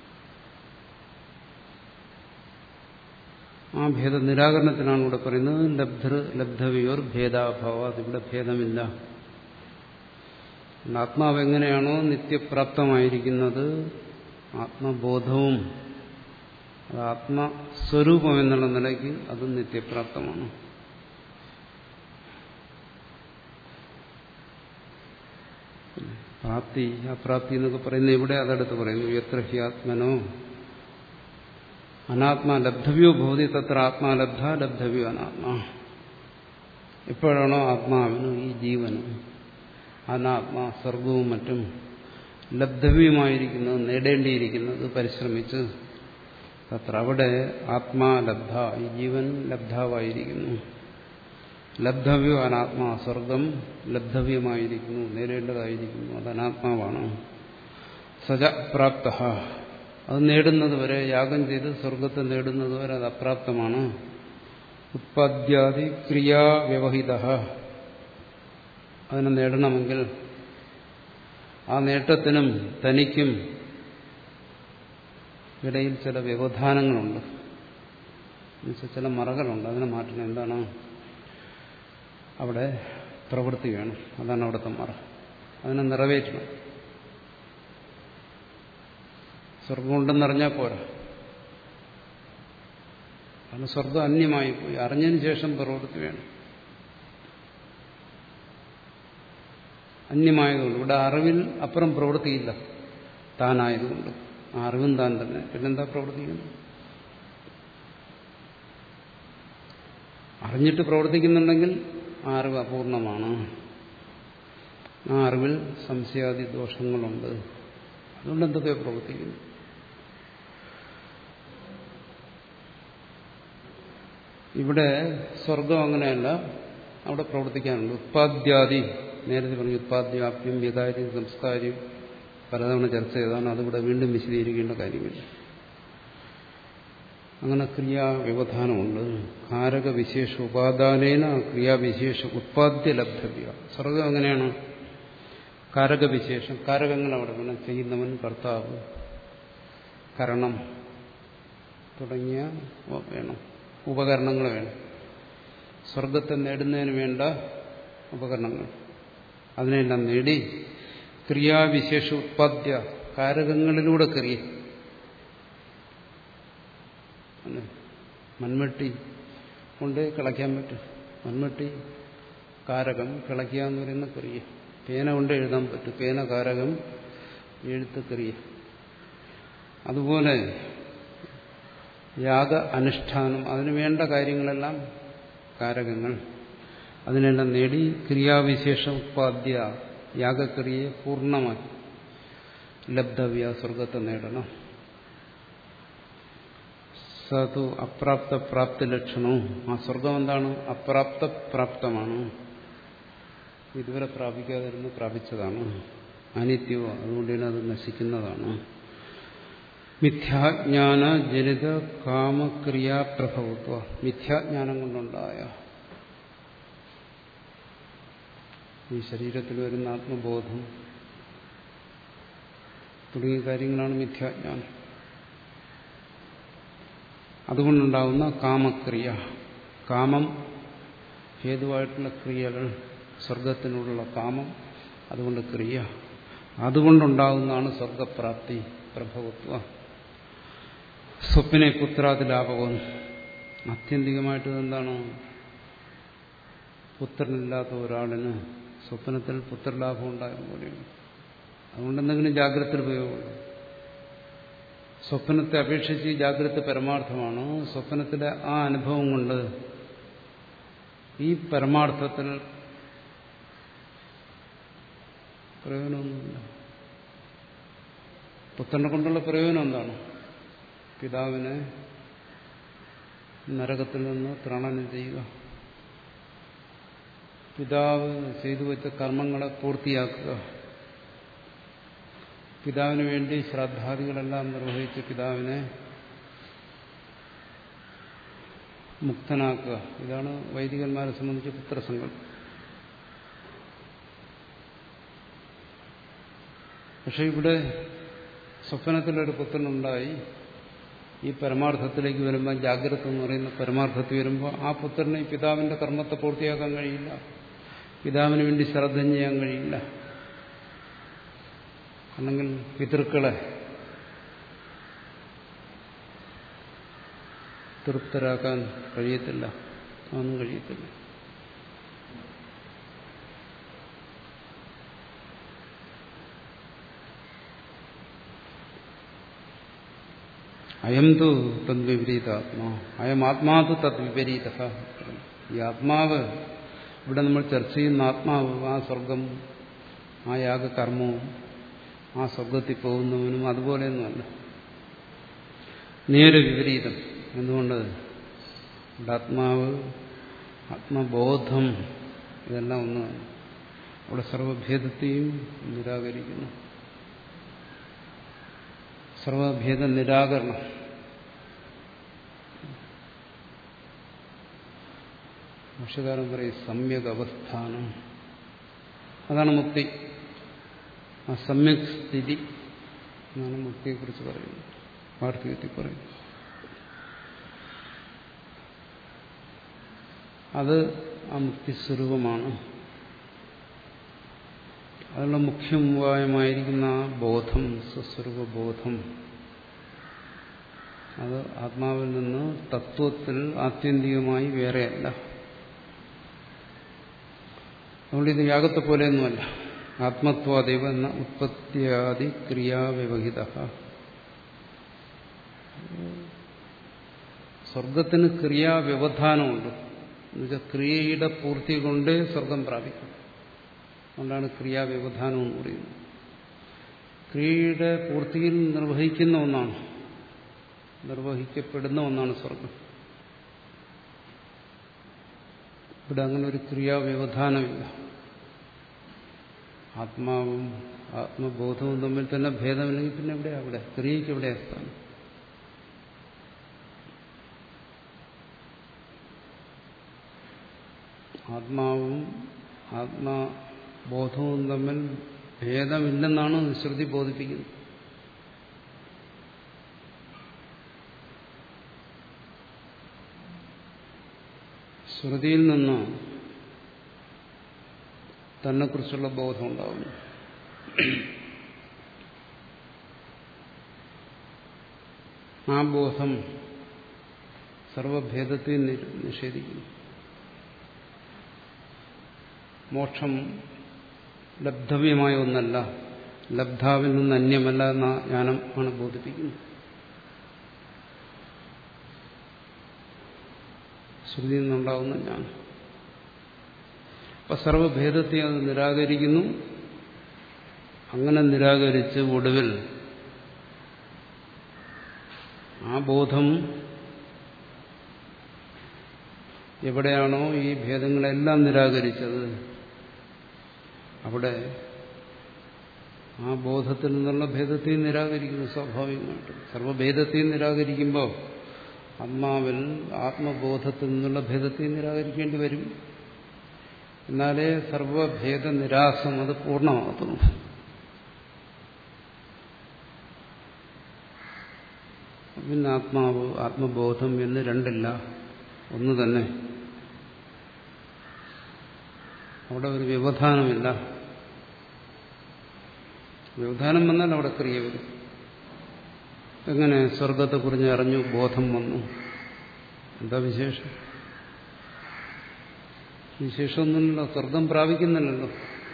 ആ ഭേദ നിരാകരണത്തിനാണ് ഇവിടെ പറയുന്നത് ലബ്ധർ ലബ്ധവിയോർ ഭേദാഭാവ അതിവിടെ ഭേദമില്ല ആത്മാവ് എങ്ങനെയാണോ നിത്യപ്രാപ്തമായിരിക്കുന്നത് ആത്മബോധവും അത് ആത്മസ്വരൂപം എന്നുള്ള നിലയ്ക്ക് അത് നിത്യപ്രാപ്തമാണ് പ്രാപ്തി ആ പ്രാപ്തി എന്നൊക്കെ പറയുന്നത് ഇവിടെ അതടുത്ത് പറയുന്നു എത്ര ഹി ആത്മനോ അനാത്മാ ലബ്ധവ്യോ ഭവതി തത്ര ആത്മാ ലബ്ധ ലബ്ധവ്യോ അനാത്മാ എപ്പോഴാണോ ആത്മാവിനും ഈ ജീവനും അനാത്മാ സ്വർഗവും മറ്റും ലബ്ധവ്യമായിരിക്കുന്നത് നേടേണ്ടിയിരിക്കുന്നത് പരിശ്രമിച്ച് തത്ര അവിടെ ആത്മാ ലബ്ധ ഈ ജീവൻ ലബ്ധാവായിരിക്കുന്നു ലബ്ധവ്യോ അനാത്മാ സ്വർഗം ലബ്ധവ്യമായിരിക്കുന്നു നേടേണ്ടതായിരിക്കുന്നു അത് അനാത്മാവാണ് സജ പ്രാപ്ത അത് നേടുന്നത് വരെ യാഗം ചെയ്ത് സ്വർഗത്തെ നേടുന്നത് വരെ അത് അപ്രാപ്തമാണ് ഉത്പാദ്യാദി ക്രിയാവ്യവഹിത അതിനെ നേടണമെങ്കിൽ ആ നേട്ടത്തിനും തനിക്കും ഇടയിൽ ചില വ്യവധാനങ്ങളുണ്ട് എന്നുവെച്ചാൽ ചില മറകളുണ്ട് അതിനെ മാറ്റണം എന്താണ് അവിടെ പ്രവൃത്തി വേണം അതാണ് അവിടുത്തെ മറ അതിനെ നിറവേറ്റണം സ്വർഗമുണ്ടെന്നറിഞ്ഞാൽ പോരാ കാരണം സ്വർഗം അന്യമായി പോയി അറിഞ്ഞതിന് ശേഷം പ്രവൃത്തി വേണം അന്യമായതുകൊണ്ട് ഇവിടെ അറിവിൽ അപ്പുറം പ്രവൃത്തിയില്ല താനായതുകൊണ്ട് ആ അറിവും താൻ തന്നെ പിന്നെന്താ പ്രവർത്തിക്കുന്നത് അറിഞ്ഞിട്ട് പ്രവർത്തിക്കുന്നുണ്ടെങ്കിൽ ആ അറിവ് അപൂർണമാണ് ആ അറിവിൽ സംശയാദി ദോഷങ്ങളുണ്ട് അതുകൊണ്ട് എന്തൊക്കെ പ്രവർത്തിക്കുന്നു ഇവിടെ സ്വർഗം അങ്ങനെയല്ല അവിടെ പ്രവർത്തിക്കാനുണ്ട് ഉത്പാദ്യാദി നേരത്തെ പറഞ്ഞു ഉത്പാദ്യാപ്യം വികാര്യം സംസ്കാരം പലതവണ ചർച്ച ചെയ്താണ് അതിവിടെ വീണ്ടും വിശദീകരിക്കേണ്ട കാര്യമില്ല അങ്ങനെ ക്രിയാവ്യവധാനമുണ്ട് കാരകവിശേഷ ഉപാദാനേന ക്രിയാവിശേഷ ഉത്പാദ്യ ലബ്ധവ്യ സ്വർഗം എങ്ങനെയാണ് കാരകവിശേഷം കാരകങ്ങൾ അവിടെ വേണം ചെയ്യുന്നവൻ കർത്താവ് കരണം തുടങ്ങിയ വേണം ഉപകരണങ്ങൾ വേണം സ്വർഗത്തെ നേടുന്നതിന് വേണ്ട ഉപകരണങ്ങൾ അതിനെല്ലാം നേടി ക്രിയാവിശേഷ ഉത്പാദ്യ കാരകങ്ങളിലൂടെ ക്രിയ മൺവെട്ടി കൊണ്ട് കിളയ്ക്കാൻ പറ്റും മൺവെട്ടി കാരകം കിളയ്ക്കുക എന്ന് പറയുന്ന ക്രിയ പേന കൊണ്ട് എഴുതാൻ പറ്റും പേന കാരകം എഴുത്ത് ക്രിയ അതുപോലെ യാഗ അനുഷ്ഠാനം അതിനു വേണ്ട കാര്യങ്ങളെല്ലാം കാരകങ്ങൾ അതിനെല്ലാം നേടി ക്രിയാവിശേഷ ഉപാദ്യ യാഗക്രിയയെ പൂർണ്ണമായി ലബ്ധവ്യ സ്വർഗത്തെ നേടണം സതു അപ്രാപ്ത പ്രാപ്തി ലക്ഷണവും ആ സ്വർഗം എന്താണ് അപ്രാപ്ത പ്രാപ്തമാണ് ഇതുവരെ പ്രാപിക്കാതിരുന്ന് പ്രാപിച്ചതാണ് അനിത്യവും അതുകൊണ്ട് തന്നെ അത് നശിക്കുന്നതാണ് മിഥ്യാജ്ഞാന ജനിത കാമക്രിയാപ്രഭവത്വ മിഥ്യാജ്ഞാനം കൊണ്ടുണ്ടായ ഈ ശരീരത്തിൽ വരുന്ന ആത്മബോധം തുടങ്ങിയ കാര്യങ്ങളാണ് മിഥ്യാജ്ഞാനം അതുകൊണ്ടുണ്ടാകുന്ന കാമക്രിയ കാമം ഹേതുവായിട്ടുള്ള ക്രിയകൾ സ്വർഗത്തിനുള്ള കാമം അതുകൊണ്ട് ക്രിയ അതുകൊണ്ടുണ്ടാകുന്നതാണ് സ്വർഗപ്രാപ്തി പ്രഭവത്വ സ്വപ്നെ പുത്രാതിലാപകം ആത്യന്തികമായിട്ട് എന്താണ് പുത്രനില്ലാത്ത ഒരാളിന് സ്വപ്നത്തിൽ പുത്രലാഭം ഉണ്ടായ പോലെയാണ് അതുകൊണ്ട് എന്തെങ്കിലും ജാഗ്രത ഉപയോഗമുള്ളൂ സ്വപ്നത്തെ അപേക്ഷിച്ച് ജാഗ്രത പരമാർത്ഥമാണ് സ്വപ്നത്തിലെ ആ അനുഭവം കൊണ്ട് ഈ പരമാർത്ഥത്തിൽ പ്രയോജനമൊന്നുമില്ല പുത്രനെ കൊണ്ടുള്ള പ്രയോജനം എന്താണ് പിതാവിനെ നരകത്തിൽ നിന്ന് ത്രണനം ചെയ്യുക പിതാവ് ചെയ്തു വെച്ച കർമ്മങ്ങളെ പൂർത്തിയാക്കുക പിതാവിന് വേണ്ടി ശ്രാദ്ധാദികളെല്ലാം നിർവഹിച്ച് പിതാവിനെ മുക്തനാക്കുക ഇതാണ് വൈദികന്മാരെ സംബന്ധിച്ച് പുത്രസങ്കല്പം പക്ഷെ ഇവിടെ സ്വപ്നത്തിലൊരു പുത്രനുണ്ടായി ഈ പരമാർത്ഥത്തിലേക്ക് വരുമ്പോൾ ജാഗ്രത എന്ന് പറയുന്ന പരമാർത്ഥത്തിൽ വരുമ്പോൾ ആ പുത്രന് ഈ പിതാവിന്റെ കർമ്മത്തെ പൂർത്തിയാക്കാൻ കഴിയില്ല പിതാവിന് വേണ്ടി ശ്രദ്ധ ചെയ്യാൻ കഴിയില്ല അല്ലെങ്കിൽ പിതൃക്കളെ തൃപ്തരാക്കാൻ കഴിയത്തില്ല അതൊന്നും കഴിയത്തില്ല അയം തു തദ്വിപരീതാത്മാ അയം ആത്മാതു തദ്വിപരീത ഈ ആത്മാവ് ഇവിടെ നമ്മൾ ചർച്ച ചെയ്യുന്ന ആത്മാവ് ആ സ്വർഗം ആ യാഗകർമ്മവും ആ സ്വർഗത്തിൽ പോകുന്നവനും അതുപോലെയൊന്നുമല്ല നേരെ വിപരീതം എന്തുകൊണ്ട് ആത്മാവ് ആത്മബോധം ഇതെല്ലാം ഒന്നാണ് അവിടെ സർവഭേദത്തെയും നിരാകരിക്കുന്നു സർവഭേദ നിരാകരണം ഭാഷകാരൻ പറയും സമ്യക് അവസ്ഥാനം അതാണ് മുക്തി ആ സമ്യക് സ്ഥിതി എന്നാണ് മുക്തിയെക്കുറിച്ച് പറയുന്നത് വാർത്തകത്തിൽ പറയും അത് ആ മുക്തിസ്വരൂപമാണ് അതിനുള്ള മുഖ്യമുഖായമായിരിക്കുന്ന ആ ബോധം സ്വസ്വരൂപ ബോധം അത് ആത്മാവിൽ നിന്ന് തത്വത്തിൽ ആത്യന്തികമായി വേറെയല്ല അതുകൊണ്ട് ഇത് യാഗത്തെ പോലെയൊന്നുമല്ല ആത്മത്വാദേവ എന്ന ഉത്പത്തിയാദി ക്രിയാവ്യവഹിത സ്വർഗത്തിന് ക്രിയാവ്യവധാനമുണ്ട് എന്നുവെച്ചാൽ ക്രിയയുടെ പൂർത്തി കൊണ്ടേ സ്വർഗം പ്രാപിക്കും അതുകൊണ്ടാണ് ക്രിയാവ്യവധാനം എന്ന് പറയുന്നത് ക്രിയയുടെ പൂർത്തിയിൽ നിർവഹിക്കുന്ന ഒന്നാണ് നിർവഹിക്കപ്പെടുന്ന ഒന്നാണ് സ്വർഗം ഇവിടെ അങ്ങനെ ഒരു ക്രിയാവ്യവധാനമില്ല ആത്മാവും ആത്മബോധവും തമ്മിൽ തന്നെ ഭേദമില്ലെങ്കിൽ പിന്നെ എവിടെ അവിടെ ക്രിയയ്ക്ക് എവിടെ സ്ഥാനം ആത്മാവും ആത്മബോധവും തമ്മിൽ ഭേദമില്ലെന്നാണ് ശ്രുതി ബോധിപ്പിക്കുന്നത് ശ്രുതിയിൽ നിന്ന് തന്നെക്കുറിച്ചുള്ള ബോധം ഉണ്ടാവുന്നു ആ ബോധം സർവഭേദത്തെ നിഷേധിക്കുന്നു മോക്ഷം ലബ്ധവ്യമായ ഒന്നല്ല ലബ്ധാവിൽ നിന്ന് അന്യമല്ല എന്ന ജ്ഞാനം ആണ് ബോധിപ്പിക്കുന്നത് ശ്രുതിയിൽ നിന്നുണ്ടാവുന്ന ഞാൻ അപ്പൊ സർവഭേദത്തെ അത് നിരാകരിക്കുന്നു അങ്ങനെ നിരാകരിച്ച് ഒടുവിൽ ആ ബോധം എവിടെയാണോ ഈ ഭേദങ്ങളെല്ലാം നിരാകരിച്ചത് അവിടെ ആ ബോധത്തിൽ നിന്നുള്ള ഭേദത്തെയും നിരാകരിക്കുന്നു സ്വാഭാവികമായിട്ടും സർവഭേദത്തെയും നിരാകരിക്കുമ്പോൾ ആത്മാവിൽ ആത്മബോധത്തിൽ നിന്നുള്ള ഭേദത്തെയും നിരാകരിക്കേണ്ടി വരും എന്നാലേ സർവഭേദ നിരാസം അത് പൂർണ്ണമാകത്തുള്ളൂ പിന്നെ ആത്മാവ് ആത്മബോധം എന്ന് രണ്ടില്ല ഒന്ന് തന്നെ അവിടെ ഒരു വ്യവധാനമില്ല വ്യവധാനം വന്നാൽ അവിടെ ക്രിയ വരും എങ്ങനെ സ്വർഗത്തെക്കുറിച്ച് അറിഞ്ഞു ബോധം വന്നു എന്താ വിശേഷം വിശേഷമൊന്നുമില്ലല്ലോ സ്വർഗം പ്രാപിക്കുന്നില്ലല്ലോ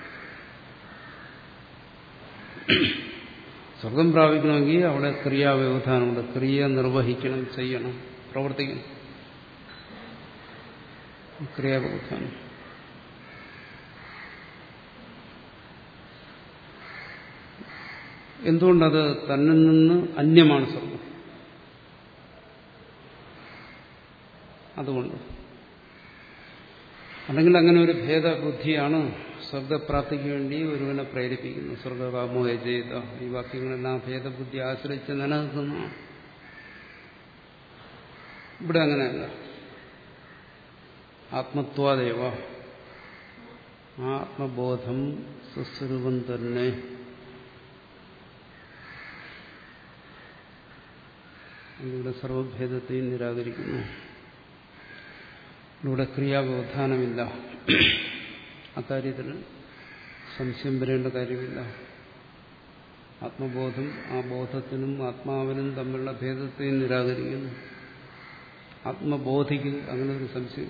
സ്വർഗം പ്രാപിക്കണമെങ്കിൽ അവിടെ ക്രിയാവ്യവധാനമുണ്ട് ക്രിയ നിർവഹിക്കണം ചെയ്യണം പ്രവർത്തിക്കണം ക്രിയാവ്യവധാനം എന്തുകൊണ്ടത് തന്നിൽ നിന്ന് അന്യമാണ് സ്വർഗം അതുകൊണ്ട് അല്ലെങ്കിൽ അങ്ങനെ ഒരു ഭേദബുദ്ധിയാണ് സ്വർഗപ്രാപ്തിക്ക് വേണ്ടി ഒരുവനെ പ്രേരിപ്പിക്കുന്നു സ്വർഗകാമോ ചെയ്ത ഈ വാക്യങ്ങളെല്ലാം ഭേദബുദ്ധി ആശ്രയിച്ച് നിലനിൽക്കുന്നതാണ് ഇവിടെ അങ്ങനെയല്ല ആത്മത്വാദേവ ആ ആത്മബോധം സ്വസ്വരൂപം തന്നെ ഇവിടെ സർവഭേദത്തെയും നിരാകരിക്കുന്നു ഇവിടെ ക്രിയാവ്യവധാനമില്ല അക്കാര്യത്തിൽ സംശയം വരേണ്ട കാര്യമില്ല ആത്മബോധം ആ ബോധത്തിനും ആത്മാവിനും തമ്മിലുള്ള ഭേദത്തെയും നിരാകരിക്കുന്നു ആത്മബോധിക്ക് അങ്ങനെ ഒരു സംശയം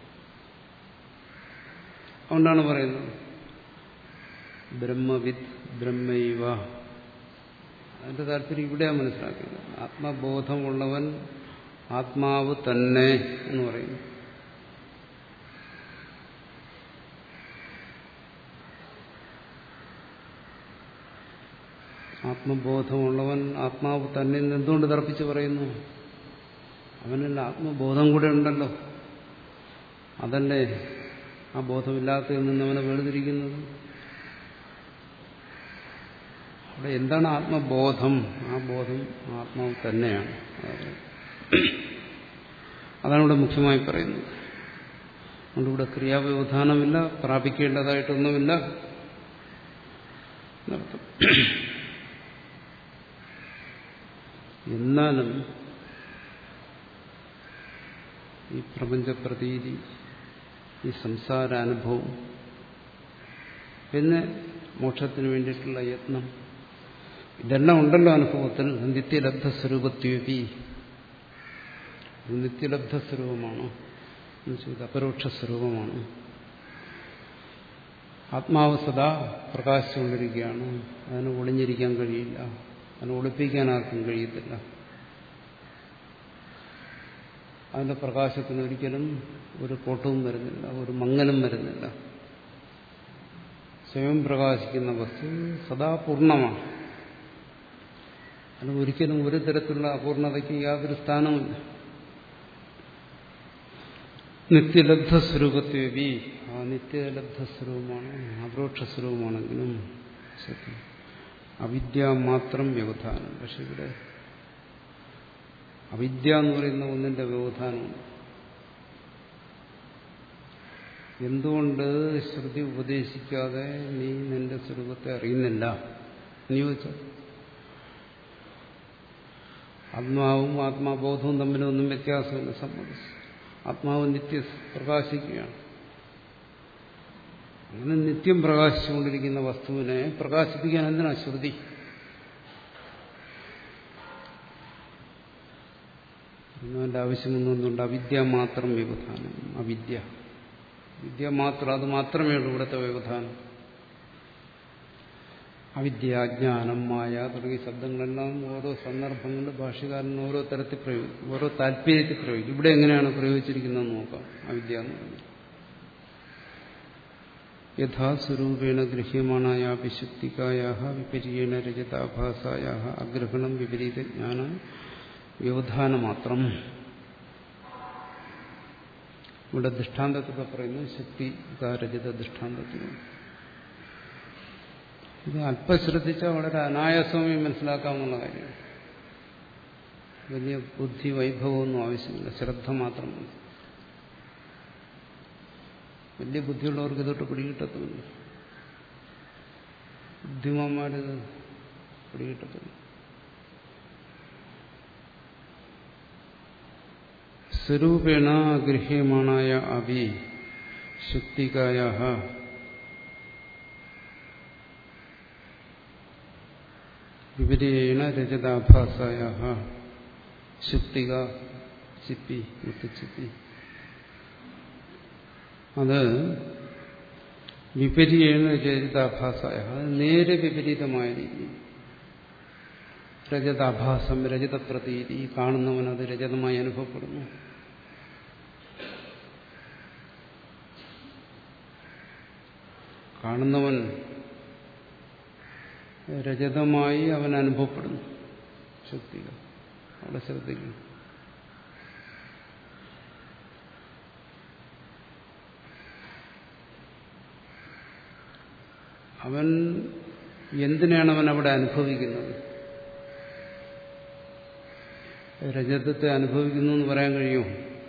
അതുകൊണ്ടാണ് പറയുന്നത് ബ്രഹ്മവിദ് ബ്രഹ്മൈവ അതിന്റെ താല്പര്യം ഇവിടെയാണ് മനസ്സിലാക്കിയത് ആത്മബോധമുള്ളവൻ ആത്മാവ് തന്നെ എന്ന് പറയുന്നു ആത്മബോധമുള്ളവൻ ആത്മാവ് തന്നെ എന്തുകൊണ്ട് തർപ്പിച്ച് പറയുന്നു അവനിൽ ആത്മബോധം കൂടെ ഉണ്ടല്ലോ അതല്ലേ ആ ബോധമില്ലാത്തതിൽ നിന്ന് അവനെ വേർതിരിക്കുന്നത് അവിടെ എന്താണ് ആത്മബോധം ആ ബോധം ആത്മാവ് തന്നെയാണ് അതാണ് ഇവിടെ മുഖ്യമായി പറയുന്നത് അതുകൊണ്ട് ഇവിടെ ക്രിയാവ്യവധാനമില്ല പ്രാപിക്കേണ്ടതായിട്ടൊന്നുമില്ല എന്നർത്ഥം എന്നാലും ഈ പ്രപഞ്ചപ്രതീതി ഈ സംസാരാനുഭവം പിന്നെ മോക്ഷത്തിന് വേണ്ടിയിട്ടുള്ള യത്നം ഇതെല്ലാം ഉണ്ടല്ലോ അനുഭവത്തിൽ നിത്യലബ്ധ സ്വരൂപത്വപി നിത്യലബ്ധ സ്വരൂപമാണ് ഇത് അപരോക്ഷ സ്വരൂപമാണ് ആത്മാവ് സദാ പ്രകാശിച്ചുകൊണ്ടിരിക്കുകയാണ് അതിന് ഒളിഞ്ഞിരിക്കാൻ കഴിയില്ല അതിനെ ഒളിപ്പിക്കാൻ ആർക്കും കഴിയത്തില്ല അതിന്റെ പ്രകാശത്തിന് ഒരിക്കലും ഒരു കോട്ടവും വരുന്നില്ല ഒരു മങ്ങലും വരുന്നില്ല സ്വയം പ്രകാശിക്കുന്ന വസ്തു സദാ പൂർണ്ണമാണ് അത് ഒരിക്കലും ഒരു തരത്തിലുള്ള അപൂർണതയ്ക്ക് യാതൊരു സ്ഥാനമില്ല നിത്യലബ്ധ സ്വരൂപത്വി ആ നിത്യലബ്ധ സ്വരൂപമാണ് അപരോക്ഷ സ്വരൂപമാണെങ്കിലും സത്യം അവിദ്യ മാത്രം വ്യവധാനം പക്ഷെ ഇവിടെ അവിദ്യ എന്ന് പറയുന്ന ഒന്നിന്റെ വ്യവധാനമാണ് എന്തുകൊണ്ട് ശ്രുതി ഉപദേശിക്കാതെ നീ നിന്റെ സ്വരൂപത്തെ അറിയുന്നില്ല നീ ചോദിച്ചോ ആത്മാവും ആത്മാബോധവും തമ്മിലൊന്നും വ്യത്യാസമില്ല സംബന്ധിച്ച് ആത്മാവ് നിത്യ പ്രകാശിക്കുകയാണ് അങ്ങനെ നിത്യം പ്രകാശിച്ചുകൊണ്ടിരിക്കുന്ന വസ്തുവിനെ പ്രകാശിപ്പിക്കാൻ എന്തിനാ ശ്രുതി എന്നതിൻ്റെ ആവശ്യമൊന്നുണ്ട് അവിദ്യ മാത്രം വ്യവധാനം അവിദ്യ വിദ്യ മാത്രം അത് മാത്രമേ ഉള്ളൂ ഇവിടുത്തെ വ്യവധാനം അവിദ്യാജ്ഞാനം മായ തുടങ്ങിയ ശബ്ദങ്ങളെല്ലാം ഓരോ സന്ദർഭങ്ങളിൽ ഭാഷകാരൻ ഓരോ തരത്തിൽ പ്രയോഗിക്കും ഓരോ താല്പര്യത്തിൽ പ്രയോഗിക്കും ഇവിടെ എങ്ങനെയാണ് പ്രയോഗിച്ചിരിക്കുന്നതെന്ന് നോക്കാം അവിദ്യ എന്ന് പറഞ്ഞാൽ യഥാസ്വരൂപേണ ഗൃഹ്യമാണായ വിശുദ്ധികായ വിപരീണ രജതാഭാസായ അഗ്രഹണം വിപരീത ജ്ഞാന വ്യവധാനമാത്രം ഇവിടെ ദൃഷ്ടാന്തത്തൊക്കെ പറയുന്നു ശക്തി രജത ദൃഷ്ടാന്തത്തിൽ ഇത് അല്പം ശ്രദ്ധിച്ചാൽ വളരെ അനായാസമായി മനസ്സിലാക്കാവുന്ന കാര്യമാണ് വലിയ ബുദ്ധി വൈഭവമൊന്നും ആവശ്യമില്ല ശ്രദ്ധ മാത്രം മതി വലിയ ബുദ്ധിയുള്ളവർക്ക് ഇതൊട്ട് പിടികിട്ടത്തുമില്ല ബുദ്ധിമാന്മാരിത് പിടികിട്ടത്തില്ല സ്വരൂപേണ ഗൃഹ്യമാണായ അഭി ശുക്തികായ വിപരീണ രജതാഭാസായ ശുക്തിക ചിപ്പി മുത്തുച്ചിപ്പി അത് വിപരീണ രജതാഭാസായ അത് നേരെ വിപരീതമായ രീതി രജതാഭാസം രജതപ്രതീതി കാണുന്നവൻ അത് രജതമായി അനുഭവപ്പെടുന്നു കാണുന്നവൻ രജതമായി അവൻ അനുഭവപ്പെടുന്നു ശക്തികൾ അവിടെ ശ്രദ്ധിക്കുന്നു അവൻ എന്തിനാണ് അവൻ അവിടെ അനുഭവിക്കുന്നത് രജതത്തെ അനുഭവിക്കുന്നു എന്ന് പറയാൻ കഴിയുമോ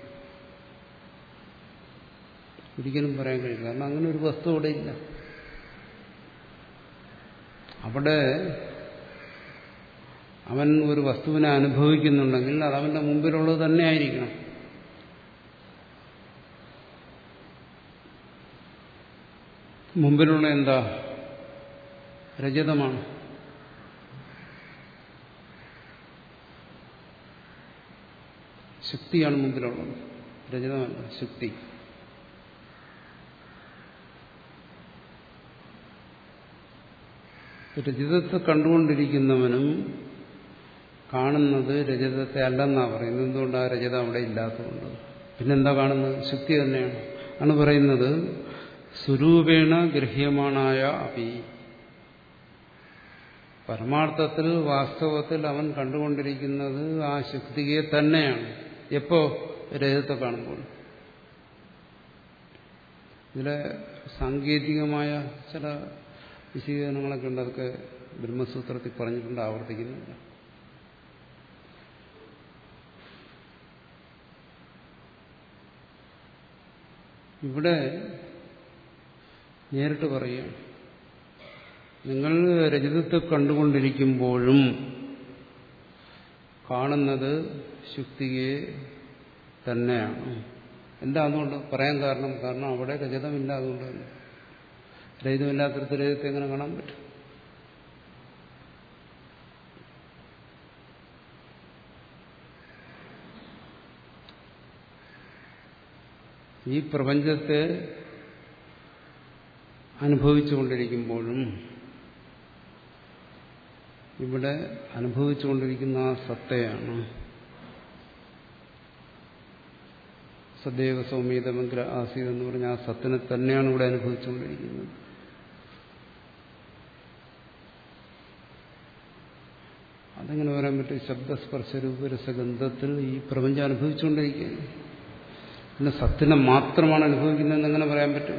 ഒരിക്കലും പറയാൻ കഴിയില്ല കാരണം അങ്ങനെ ഒരു വസ്തു അവിടെ ഇല്ല അവിടെ അവൻ ഒരു വസ്തുവിനെ അനുഭവിക്കുന്നുണ്ടെങ്കിൽ അത് അവന്റെ മുമ്പിലുള്ളത് തന്നെ ആയിരിക്കണം മുമ്പിലുള്ള എന്താ രജതമാണ് ശക്തിയാണ് മുമ്പിലുള്ളത് രജതമല്ല ശക്തി രജതത്തെ കണ്ടുകൊണ്ടിരിക്കുന്നവനും കാണുന്നത് രജതത്തെ അല്ലെന്നാ പറയുന്നത് എന്തുകൊണ്ട് ആ രജതം അവിടെ ഇല്ലാത്തതുകൊണ്ട് പിന്നെന്താ കാണുന്നത് ശക്തി തന്നെയാണ് ആണ് പറയുന്നത് സ്വരൂപേണ ഗൃഹ്യമാണായ അപി പരമാർത്ഥത്തിൽ വാസ്തവത്തിൽ അവൻ കണ്ടുകൊണ്ടിരിക്കുന്നത് ആ ശക്തിയെ തന്നെയാണ് എപ്പോ രജതത്തെ കാണുമ്പോൾ ഇതിലെ സാങ്കേതികമായ ചില വിശദീകരണങ്ങളൊക്കെ ഉണ്ട് അതൊക്കെ ബ്രഹ്മസൂത്രത്തിൽ പറഞ്ഞിട്ടുണ്ട് ആവർത്തിക്കുന്നില്ല ഇവിടെ നേരിട്ട് പറയുക നിങ്ങൾ രജതത്തെ കണ്ടുകൊണ്ടിരിക്കുമ്പോഴും കാണുന്നത് ശുക്തിയെ തന്നെയാണ് എന്താ അതുകൊണ്ട് പറയാൻ കാരണം കാരണം അവിടെ രജതമില്ല അതുകൊണ്ട് തന്നെ രഹിതമില്ലാത്തടത്ത് രഹിതത്തെ എങ്ങനെ കാണാൻ പറ്റും ഈ പ്രപഞ്ചത്തെ അനുഭവിച്ചുകൊണ്ടിരിക്കുമ്പോഴും ഇവിടെ അനുഭവിച്ചുകൊണ്ടിരിക്കുന്ന ആ സത്തയാണ് സദൈവ സൗമ്യതമഗ്ര ആസീത് എന്ന് പറഞ്ഞ ആ സത്തിനെ തന്നെയാണ് ഇവിടെ അനുഭവിച്ചുകൊണ്ടിരിക്കുന്നത് അതെങ്ങനെ പറയാൻ പറ്റും ശബ്ദസ്പർശ രൂപരസഗന്ധത്തിൽ ഈ പ്രപഞ്ചം അനുഭവിച്ചുകൊണ്ടിരിക്കുകയാണ് പിന്നെ സത്തിനെ മാത്രമാണ് അനുഭവിക്കുന്നതെന്ന് എങ്ങനെ പറയാൻ പറ്റും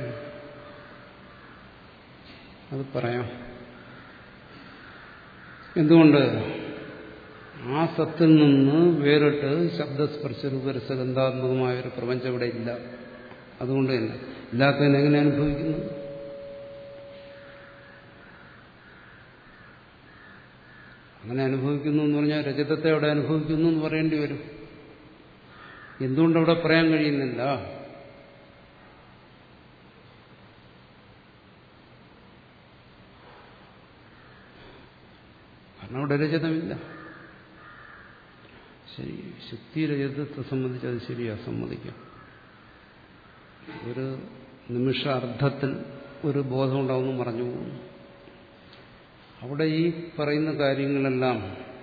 അത് പറയാം എന്തുകൊണ്ട് ആ സത്തിൽ നിന്ന് വേറിട്ട് ശബ്ദസ്പർശ രൂപരസഗന്ധാത്മകമായ ഒരു പ്രപഞ്ചം ഇവിടെ ഇല്ല അതുകൊണ്ട് തന്നെ ഇല്ലാത്തതിനെ എങ്ങനെ അനുഭവിക്കുന്നു അങ്ങനെ അനുഭവിക്കുന്നു എന്ന് പറഞ്ഞാൽ രജതത്തെ അവിടെ അനുഭവിക്കുന്നു എന്ന് പറയേണ്ടി വരും എന്തുകൊണ്ടവിടെ പറയാൻ കഴിയുന്നില്ല കാരണം അവിടെ രജതമില്ല ശരി ശക്തി രജതത്തെ സംബന്ധിച്ച് അത് ശരിയാ സമ്മതിക്കാം ഒരു നിമിഷാർദ്ധത്തിൽ ഒരു ബോധം ഉണ്ടാവുന്നു പറഞ്ഞു പോകുന്നു അവിടെ ഈ പറയുന്ന കാര്യങ്ങളെല്ലാം